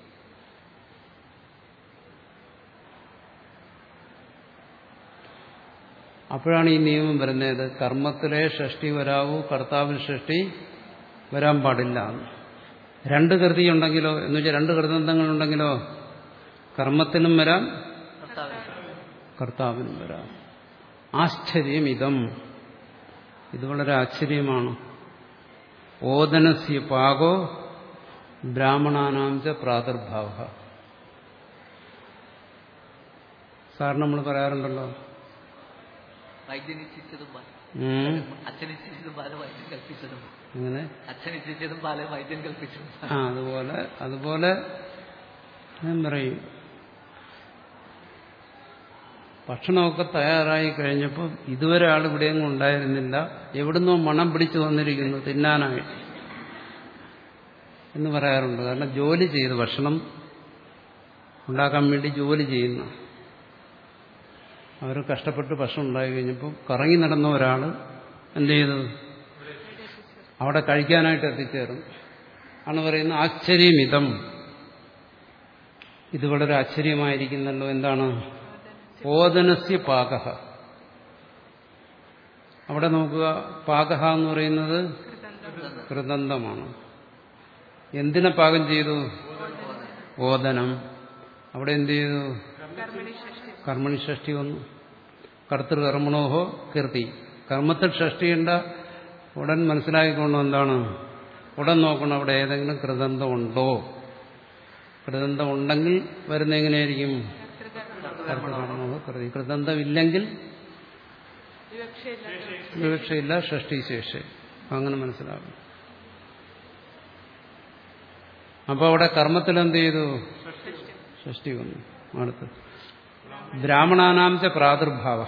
അപ്പോഴാണ് ഈ നിയമം വരുന്നത് കർമ്മത്തിലെ ഷഷ്ടി വരാവൂ കർത്താവിൽ ഷഷ്ടി വരാൻ പാടില്ല രണ്ട് കൃതി ഉണ്ടെങ്കിലോ എന്ന് വെച്ചാൽ രണ്ട് കൃതന്തങ്ങളുണ്ടെങ്കിലോ കർമ്മത്തിനും വരാം കർത്താവിനും വരാം ആശ്ചര്യം ഇതം ഇത് വളരെ ആശ്ചര്യമാണ് ഓദനസ്യ പാകോ ബ്രാഹ്മണാനാംച പ്രാദുർഭാവ സാർ നമ്മൾ പറയാറുണ്ടല്ലോ വൈദ്യം നിശ്ചയിച്ചതും ബാല ഉം. അച്ഛൻ നിശ്ചയിച്ചതും ബാല വൈദ്യം കൽപ്പിച്ചതും അങ്ങനെ അച്ഛൻ നിശ്ചയിച്ചതും ബാല വൈദ്യം കൽപ്പിച്ചതും ആ അതുപോലെ അതുപോലെ ഞാൻ പറയും ഭക്ഷണമൊക്കെ തയ്യാറായി കഴിഞ്ഞപ്പോൾ ഇതുവരെ ആൾ ഇവിടെയൊന്നും ഉണ്ടായിരുന്നില്ല എവിടുന്നോ മണം പിടിച്ചു വന്നിരിക്കുന്നു തിന്നാനായിട്ട് എന്ന് പറയാറുണ്ട് കാരണം ജോലി ചെയ്ത് ഭക്ഷണം ഉണ്ടാക്കാൻ വേണ്ടി ജോലി ചെയ്യുന്ന അവർ കഷ്ടപ്പെട്ട് ഭക്ഷണം ഉണ്ടായി കഴിഞ്ഞപ്പോൾ കറങ്ങി നടന്ന ഒരാൾ എന്ത് ചെയ്തു അവിടെ കഴിക്കാനായിട്ട് എത്തിച്ചേർന്നു ആണ് പറയുന്നത് ആശ്ചര്യമിതം ഇത് വളരെ ആശ്ചര്യമായിരിക്കുന്നല്ലോ എന്താണ് ഓദനസ്യ പാകഹ അവിടെ നോക്കുക പാകഹ എന്ന് പറയുന്നത് കൃതന്തമാണ് എന്തിനെ പാകം ചെയ്തു ഓദനം അവിടെ എന്ത് ചെയ്തു കർമ്മണി ഷഷ്ടി കർമ്മണി ഷഷ്ടി വന്നു കർത്തൃകർമ്മണോഹോ കീർത്തി കർമ്മത്തിൽ ഷഷ്ടിയുണ്ട ഉടൻ മനസ്സിലാക്കിക്കൊണ്ട് എന്താണ് ഉടൻ നോക്കണം അവിടെ ഏതെങ്കിലും കൃതന്തം ഉണ്ടോ കൃതന്തം ഉണ്ടെങ്കിൽ വരുന്ന എങ്ങനെയായിരിക്കും കർത്തൃകർമ്മണോഹോ കൃതി കൃതന്തം ഇല്ലെങ്കിൽ വിവക്ഷയില്ല വിവക്ഷയില്ല ഷഷ്ടി ശേഷി അങ്ങനെ മനസ്സിലാകും അപ്പൊ അവിടെ കർമ്മത്തിൽ എന്ത് ചെയ്തു ഷഷ്ടി വന്നു അടുത്ത് ബ്രാഹ്മണാനാംച പ്രാദുർഭാവ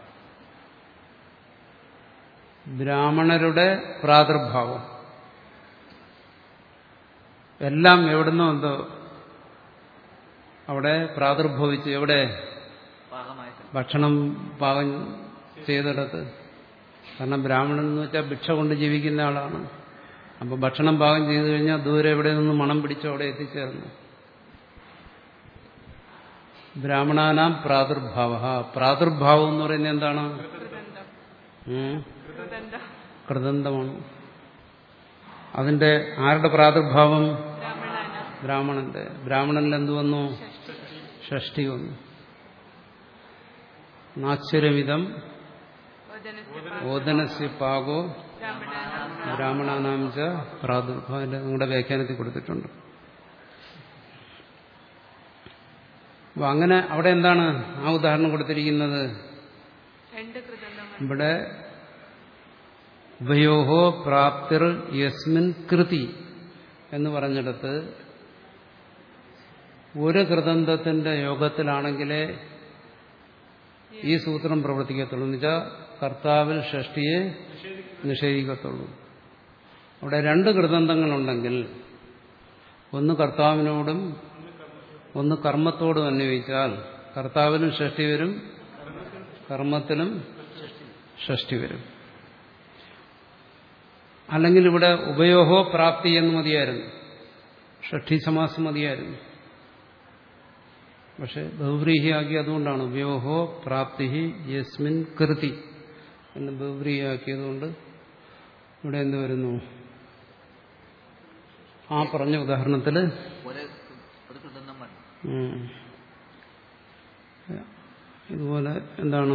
ബ്രാഹ്മണരുടെ പ്രാദുർഭാവം എല്ലാം എവിടുന്നോ എന്തോ അവിടെ പ്രാദുർഭവിച്ചു എവിടെ പാകമായിട്ട് ഭക്ഷണം പാകം ചെയ്തെടുത്ത് കാരണം ബ്രാഹ്മണൻ എന്ന് വെച്ചാൽ ഭിക്ഷ കൊണ്ട് ജീവിക്കുന്ന ആളാണ് അപ്പൊ ഭക്ഷണം പാകം ചെയ്തു കഴിഞ്ഞാൽ ദൂരെ എവിടെ നിന്ന് മണം പിടിച്ച് അവിടെ എത്തിച്ചേർന്നു ബ്രാഹ്മണാനാം പ്രാദുർഭാവ പ്രാദുർഭാവം എന്ന് പറയുന്നത് എന്താണ് കൃതന്തം ഉം? കൃതന്തം കൃതന്തമാണ് അതിന്റെ ആരുടെ പ്രാദുർഭാവം ബ്രാഹ്മണാന ബ്രാഹ്മണന്റെ ബ്രാഹ്മണനിൽ എന്ത് വന്നു ഷഷ്ടി വന്നു നാശ്വരമിതം ഓദനസ്യ ഓദനസ്യ പാകോ ബ്രാഹ്മണാന ബ്രാഹ്മണാനാം ച പ്രാദുർഭാവം നിങ്ങളുടെ വ്യാഖ്യാനത്തിൽ കൊടുത്തിട്ടുണ്ട് അപ്പൊ അങ്ങനെ അവിടെ എന്താണ് ആ ഉദാഹരണം കൊടുത്തിരിക്കുന്നത് രണ്ട് കൃതന്തങ്ങൾ ഇവിടെ ഉഭയോഹോ പ്രാപ്തിർ യസ്മിൻ കൃതി എന്ന് പറഞ്ഞിടത്ത് ഒരു കൃതന്തത്തിന്റെ യോഗത്തിലാണെങ്കിലേ ഈ സൂത്രം പ്രവർത്തിക്കത്തുള്ളൂ എന്ന് വെച്ചാൽ കർത്താവിൽ ഷഷ്ടിയെ നിഷേധിക്കത്തുള്ളൂ അവിടെ രണ്ട് കൃതന്തങ്ങളുണ്ടെങ്കിൽ ഒന്ന് കർത്താവിനോടും ഒന്ന് കർമ്മത്തോടും അന്വയിച്ചാൽ കർത്താവിനും ഷഷ്ടി വരും കർമ്മത്തിനും ഷഷ്ടി വരും അല്ലെങ്കിൽ ഇവിടെ ഉപയോഹോ പ്രാപ്തി എന്ന് മതിയായിരുന്നു ഷഷ്ടി സമാസം മതിയായിരുന്നു പക്ഷെ ബഹുവ്രീഹിയാക്കി അതുകൊണ്ടാണ് ഉപയോഹോ പ്രാപ്തി യസ്മിൻ കൃതി എന്ന് ബഹുവ്രീഹിയാക്കിയതുകൊണ്ട് ഇവിടെ എന്ത് വരുന്നു ആ പറഞ്ഞ ഉദാഹരണത്തിൽ ഒരു ഒരു കൃതന്തം വരണം ഉം. ഇതുപോലെ എന്താണ്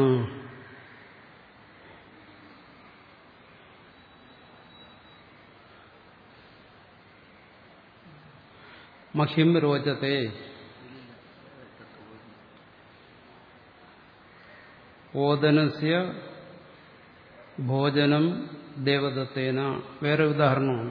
മഹ്യം രോചത്തെ ഓദനസ്യ ഭോജനം ദേവദത്തേന വേറെ ഉദാഹരണമാണ്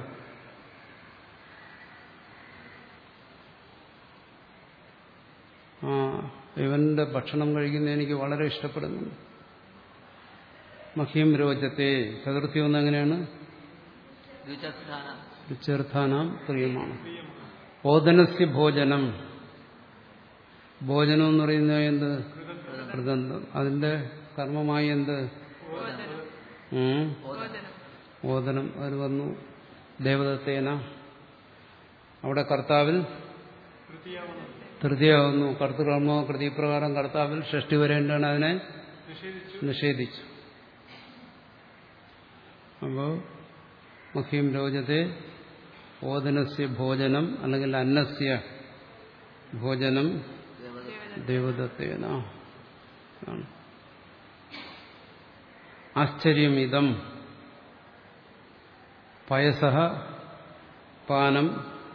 ആ ഇവന്റെ ഭക്ഷണം കഴിക്കുന്ന എനിക്ക് വളരെ ഇഷ്ടപ്പെടുന്നു മഹ്യം രോചത്തെ ചതുർത്ഥി ഒന്ന് എങ്ങനെയാണ് ദ്വിചസ്ഥാന രുചിർത്ഥാനാം പ്രിയമാണ് ഓദനസ്യ ഭോജനം ഭോജനം എന്ന് പറയുന്നത് എന്ത് കൃതന്തം അതിന്റെ കർമ്മമായി എന്ത് ഉം? ബോധനം ഓദനം അത് വന്നു ദേവദത്തേന അവിടെ കർത്താവിൽ തൃതീയാവുന്നു കർത്തൃകർമ്മോ കൃതിപ്രകാരം കർത്താവിൽ ഷഷ്ടി വരേണ്ടതാണ് അതിനെ നിഷേധിച്ചു അപ്പോ മഹ്യം രോചത്തെ ഓദനസ്യ ഭോജനം അല്ലെങ്കിൽ അന്നസ്യ ഭോജനം ദേവദത്തേന ആണ് ആശ്ചര്യമിതം പയസ പാനം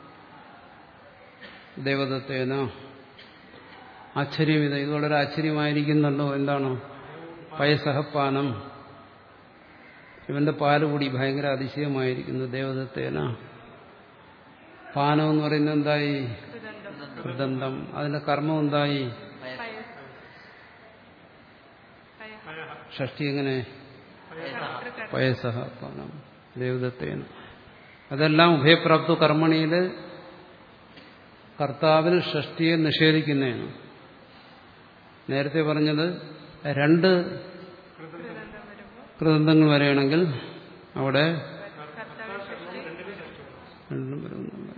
ദേവദത്തേന ആശ്ചര്യമിത ഇത് വളരെ ആശ്ചര്യമായിരിക്കുന്നല്ലോ എന്താണ് പയസഹ പാനം ഇവന്റെ പാല് കൂടി ഭയങ്കര അതിശയമായിരിക്കുന്നു ദേവദത്തേന പാനം എന്ന് പറയുന്നത് എന്തായി കൃതന്തം കൃതന്തം അതിന്റെ കർമ്മം എന്തായി പയസ് പയ ഷഷ്ടി എങ്ങനെ കർത്തൃകർമ്മ പയസഹ പാനം ദേവദത്തേന അതെല്ലാം ഉഭയപ്രാപ്തു കർമ്മണിയിൽ കർത്താവിൽ ഷഷ്ടിയെ നിഷേധിക്കുന്നതാണ് നേരത്തെ പറഞ്ഞത് രണ്ട് കൃതന്തം വരുമ്പോൾ കൃതന്തങ്ങൾ വരെയാണെങ്കിൽ അവിടെ കർത്താവ് സൃഷ്ടി രണ്ടും വരുമെന്നുണ്ട്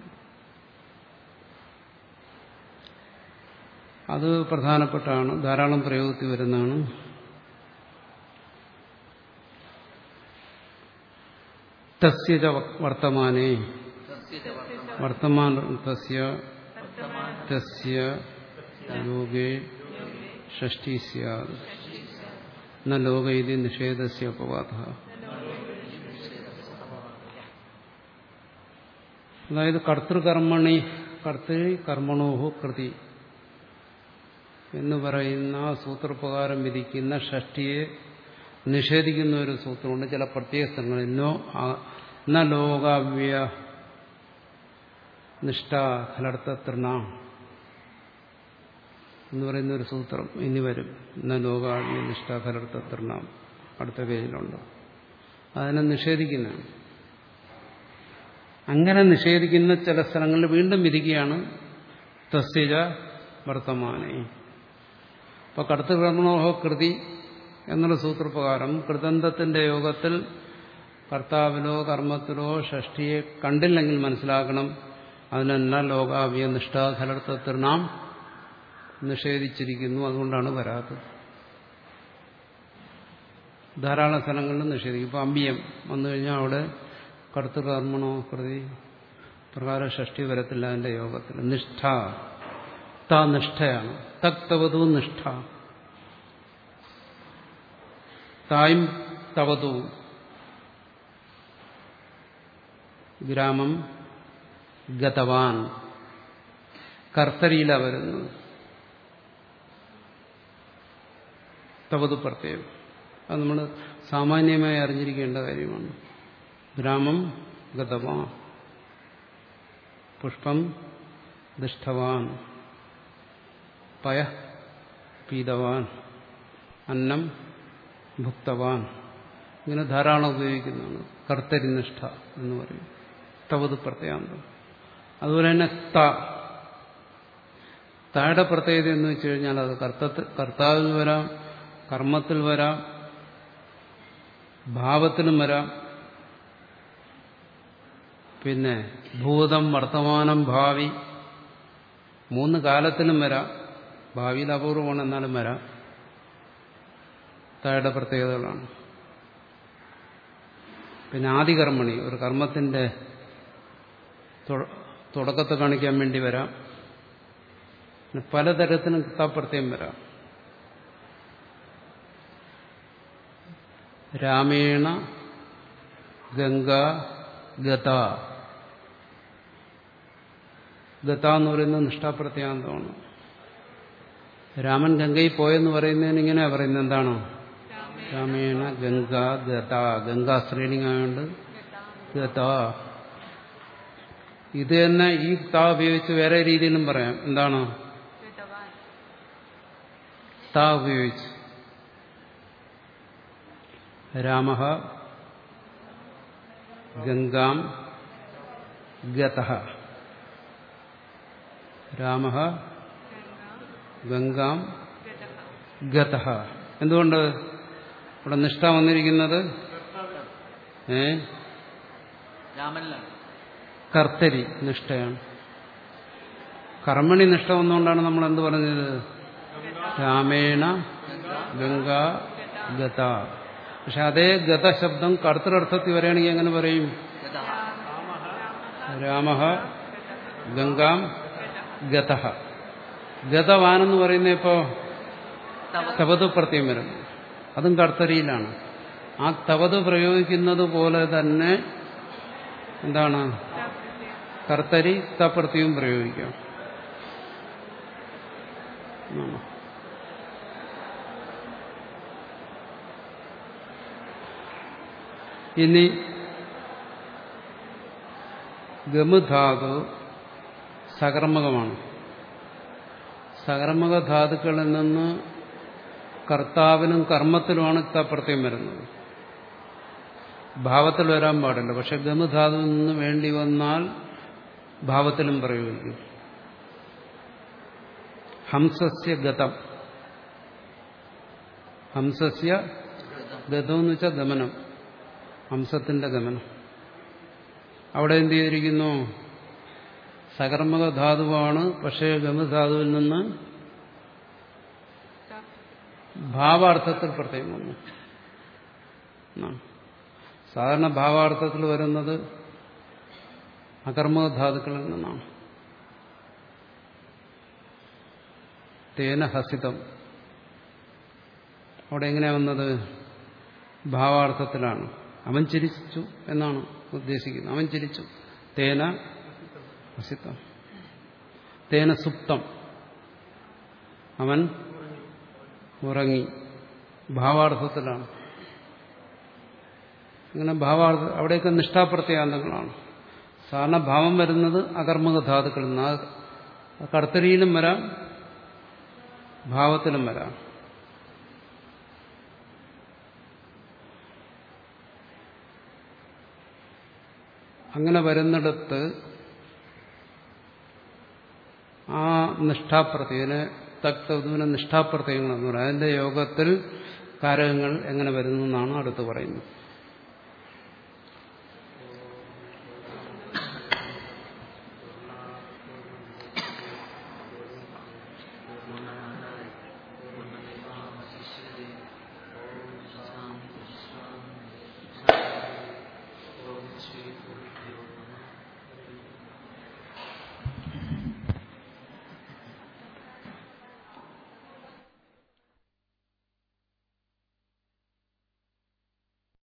അത് പ്രധാനപ്പെട്ടാണ് ധാരാളം പ്രയോഗത്തിൽ വരുന്നതാണ് തസ്യ ച വർത്തമാനേ സസ്യ ച വർത്തമാനം വർത്തമാന തസ്യ തസ്യ ലോകേ ഷഷ്ടി സ്യാത് ന ലോക ഇത് നിഷേധസ്യ അപവാദ അതായത് കർത്തൃകർമ്മണി കർത്തൃ കർമ്മണോഹു കൃതി എന്ന് പറയുന്ന സൂത്രപ്രകാരം വിധിക്കുന്ന ഷഷ്ടിയെ നിഷേധിക്കുന്ന ഒരു സൂത്രമുണ്ട് ചില പ്രത്യേക സ്ഥലങ്ങളിൽ നോ ആ- ന ലോകാവ്യ നിഷ്ഠ ഫലർത്ഥ തൃണ എന്ന് പറയുന്ന ഒരു സൂത്രം ഇനി വരും ന ലോകാവ്യ നിഷ്ഠ ഫലർത്ഥ തൃണ അടുത്ത പേജിലുണ്ട് അതിനെ നിഷേധിക്കുന്നതാണ് അങ്ങനെ നിഷേധിക്കുന്ന ചില സ്ഥലങ്ങളിൽ വീണ്ടും വിധിക്കുകയാണ് തസ്യജ വർത്തമാനെ അപ്പൊ കർത്തൃകർമ്മണോഹ കൃതി എന്നുള്ള സൂത്രപ്രകാരം കൃതന്തത്തിന്റെ യോഗത്തിൽ കർത്താവിലോ കർമ്മത്തിലോ ഷഷ്ടിയെ കണ്ടില്ലെങ്കിൽ മനസ്സിലാക്കണം അതിനെല്ലാം ലോകാവ്യ നിഷ്ഠാഫലർത്ഥത്തിൽ നാം നിഷേധിച്ചിരിക്കുന്നു അതുകൊണ്ടാണ് വരാത്തത് ധാരാളം സ്ഥലങ്ങളിൽ നിഷേധിക്കും ഇപ്പൊ അമ്പിയം വന്നു കഴിഞ്ഞാൽ അവിടെ കർത്തൃകർമ്മണോ കൃതി പ്രകാരം ഷഷ്ടി വരത്തില്ല അതിന്റെ യോഗത്തിൽ നിഷ്ഠ ത നിഷ്ഠയാണ് തക്തവതു നിഷ്ഠ തായും തവതു ഗ്രാമം ഗതവാൻ കർത്തരിയിലാണ് വരുന്നത് തവത് പ്രത്യേകം അത് നമ്മൾ സാമാന്യമായി അറിഞ്ഞിരിക്കേണ്ട കാര്യമാണ് ഗ്രാമം ഗതവാൻ പുഷ്പം ദുഷ്ടവാൻ പയ പീതവാൻ അന്നം ഭുക്തവാൻ ഇങ്ങനെ ധാരാളം ഉപയോഗിക്കുന്നതാണ് കർത്തരിനിഷ്ഠ എന്ന് പറയും തവത് പ്രത്യാന്തം അതുപോലെ തന്നെ ത താഴെ പ്രത്യേകത എന്ന് വെച്ച് കഴിഞ്ഞാൽ അത് കർത്തത്തിൽ കർത്താവിൽ വരാം കർമ്മത്തിൽ വരാം ഭാവത്തിലും വരാം പിന്നെ ഭൂതം വർത്തമാനം ഭാവി മൂന്ന് കാലത്തിലും വരാം ഭാവിയിൽ അപൂർവമാണ് എന്നാലും വരാം താഴെ പ്രത്യേകതകളാണ് പിന്നെ ആദികർമ്മണി ഒരു കർമ്മത്തിന്റെ തുടക്കത്തെ കാണിക്കാൻ വേണ്ടി വരാം പിന്നെ പലതരത്തിലും കൃത്താപ്രത്യം വരാം രാമേണ ഗംഗ ഗത ഗത എന്ന് പറയുന്നത് നിഷ്ഠാപ്രത്യാന്തമാണ് രാമൻ ഗംഗയിൽ പോയെന്ന് പറയുന്നതിന് ഇങ്ങനെ പറയുന്നത് എന്താണോ രാമേണ ഗംഗ ഗത ഗംഗാ ശ്രീലിംഗമായോണ്ട് ഗത ഇത് തന്നെ ഈ താ ഉപയോഗിച്ച് വേറെ രീതിയിലും പറയാം എന്താണ് താ ഉപയോഗിച്ച് രാമ ഗംഗാം ഗത രാമ ഗംഗാം ഗത എന്തുകൊണ്ട് ഇവിടെ നിഷ്ഠ വന്നിരിക്കുന്നത് ഏ രാമനിലാണ് കർത്തരി നിഷ്ഠയാണ് കർമ്മണി നിഷ്ഠ വന്നുകൊണ്ടാണ് നമ്മൾ എന്ത് പറഞ്ഞത് രാമേണ ഗംഗ ഗത പക്ഷെ അതേ ഗത ശബ്ദം കർത്തരർത്ഥത്തിൽ വരികയാണെങ്കിൽ എങ്ങനെ പറയും ഗതഃ രാമ ഗംഗാം ഗത ഗതവാനെന്ന് പറയുന്ന ഇപ്പോ തവ തവത് പ്രത്യം വരും അതും കർത്തരിയിലാണ് ആ തവത് പ്രയോഗിക്കുന്നത് പോലെ തന്നെ എന്താണ് കർത്തരി തപ്രത്യവും പ്രയോഗിക്കാം ആണ്. ഇനി ഗമുധാതു സകർമ്മകമാണ് സകർമ്മക ധാതുക്കളിൽ നിന്ന് കർത്താവിനും കർമ്മത്തിലുമാണ് തപ്രത്യം വരുന്നത് ഭാവത്തിൽ വരാൻ പാടില്ല പക്ഷെ ഗമുധാതുവിൽ നിന്ന് വേണ്ടി വന്നാൽ ഭാവത്തിലും പ്രയോഗിക്കും ഹംസസ്യ ഗതം ഹംസസ്യ ഗതം എന്ന് വെച്ചാൽ ഗമനം ഹംസത്തിന്റെ ഗമനം അവിടെ എന്ത് ചെയ്തിരിക്കുന്നു സകർമ്മക ധാതുവാണ് പക്ഷേ ഗമധാതുവിൽ നിന്ന് ഭാവാർത്ഥത്തിൽ പ്രത്യേകം വന്നു എന്നാണ്. സാധാരണ ഭാവാർത്ഥത്തിൽ വരുന്നത് അകർമ്മക ധാതുക്കളിൽ നിന്നാണ് തേന ഹസിതം അവിടെ എങ്ങനെയാ വന്നത് ഭാവാർത്ഥത്തിലാണ് അവൻ ചിരിച്ചു എന്നാണ് ഉദ്ദേശിക്കുന്നത് അവൻ ചിരിച്ചു തേന ഹസിതം തേന സുപ്തം അവൻ ഉറങ്ങി ഭാവാർത്ഥത്തിലാണ് ഇങ്ങനെ ഭാവാർത്ഥ അവിടെയൊക്കെ നിഷ്ഠാപ്രത്യാന്തങ്ങളാണ് സാധാരണ ഭാവം വരുന്നത് അകർമ്മക ധാതുക്കളിൽ നിന്ന് ആ കർത്തരിയിലും വരാം ഭാവത്തിലും വരാം അങ്ങനെ വരുന്നിടത്ത് ആ നിഷ്ഠാപ്രത്യതിനെ തക്തവിനെ നിഷ്ഠാപ്രത്യയങ്ങൾ എന്ന് പറയുന്നത് അതിന്റെ യോഗത്തിൽ കാരകങ്ങൾ എങ്ങനെ വരുന്നു എന്നാണ് അടുത്ത് പറയുന്നത്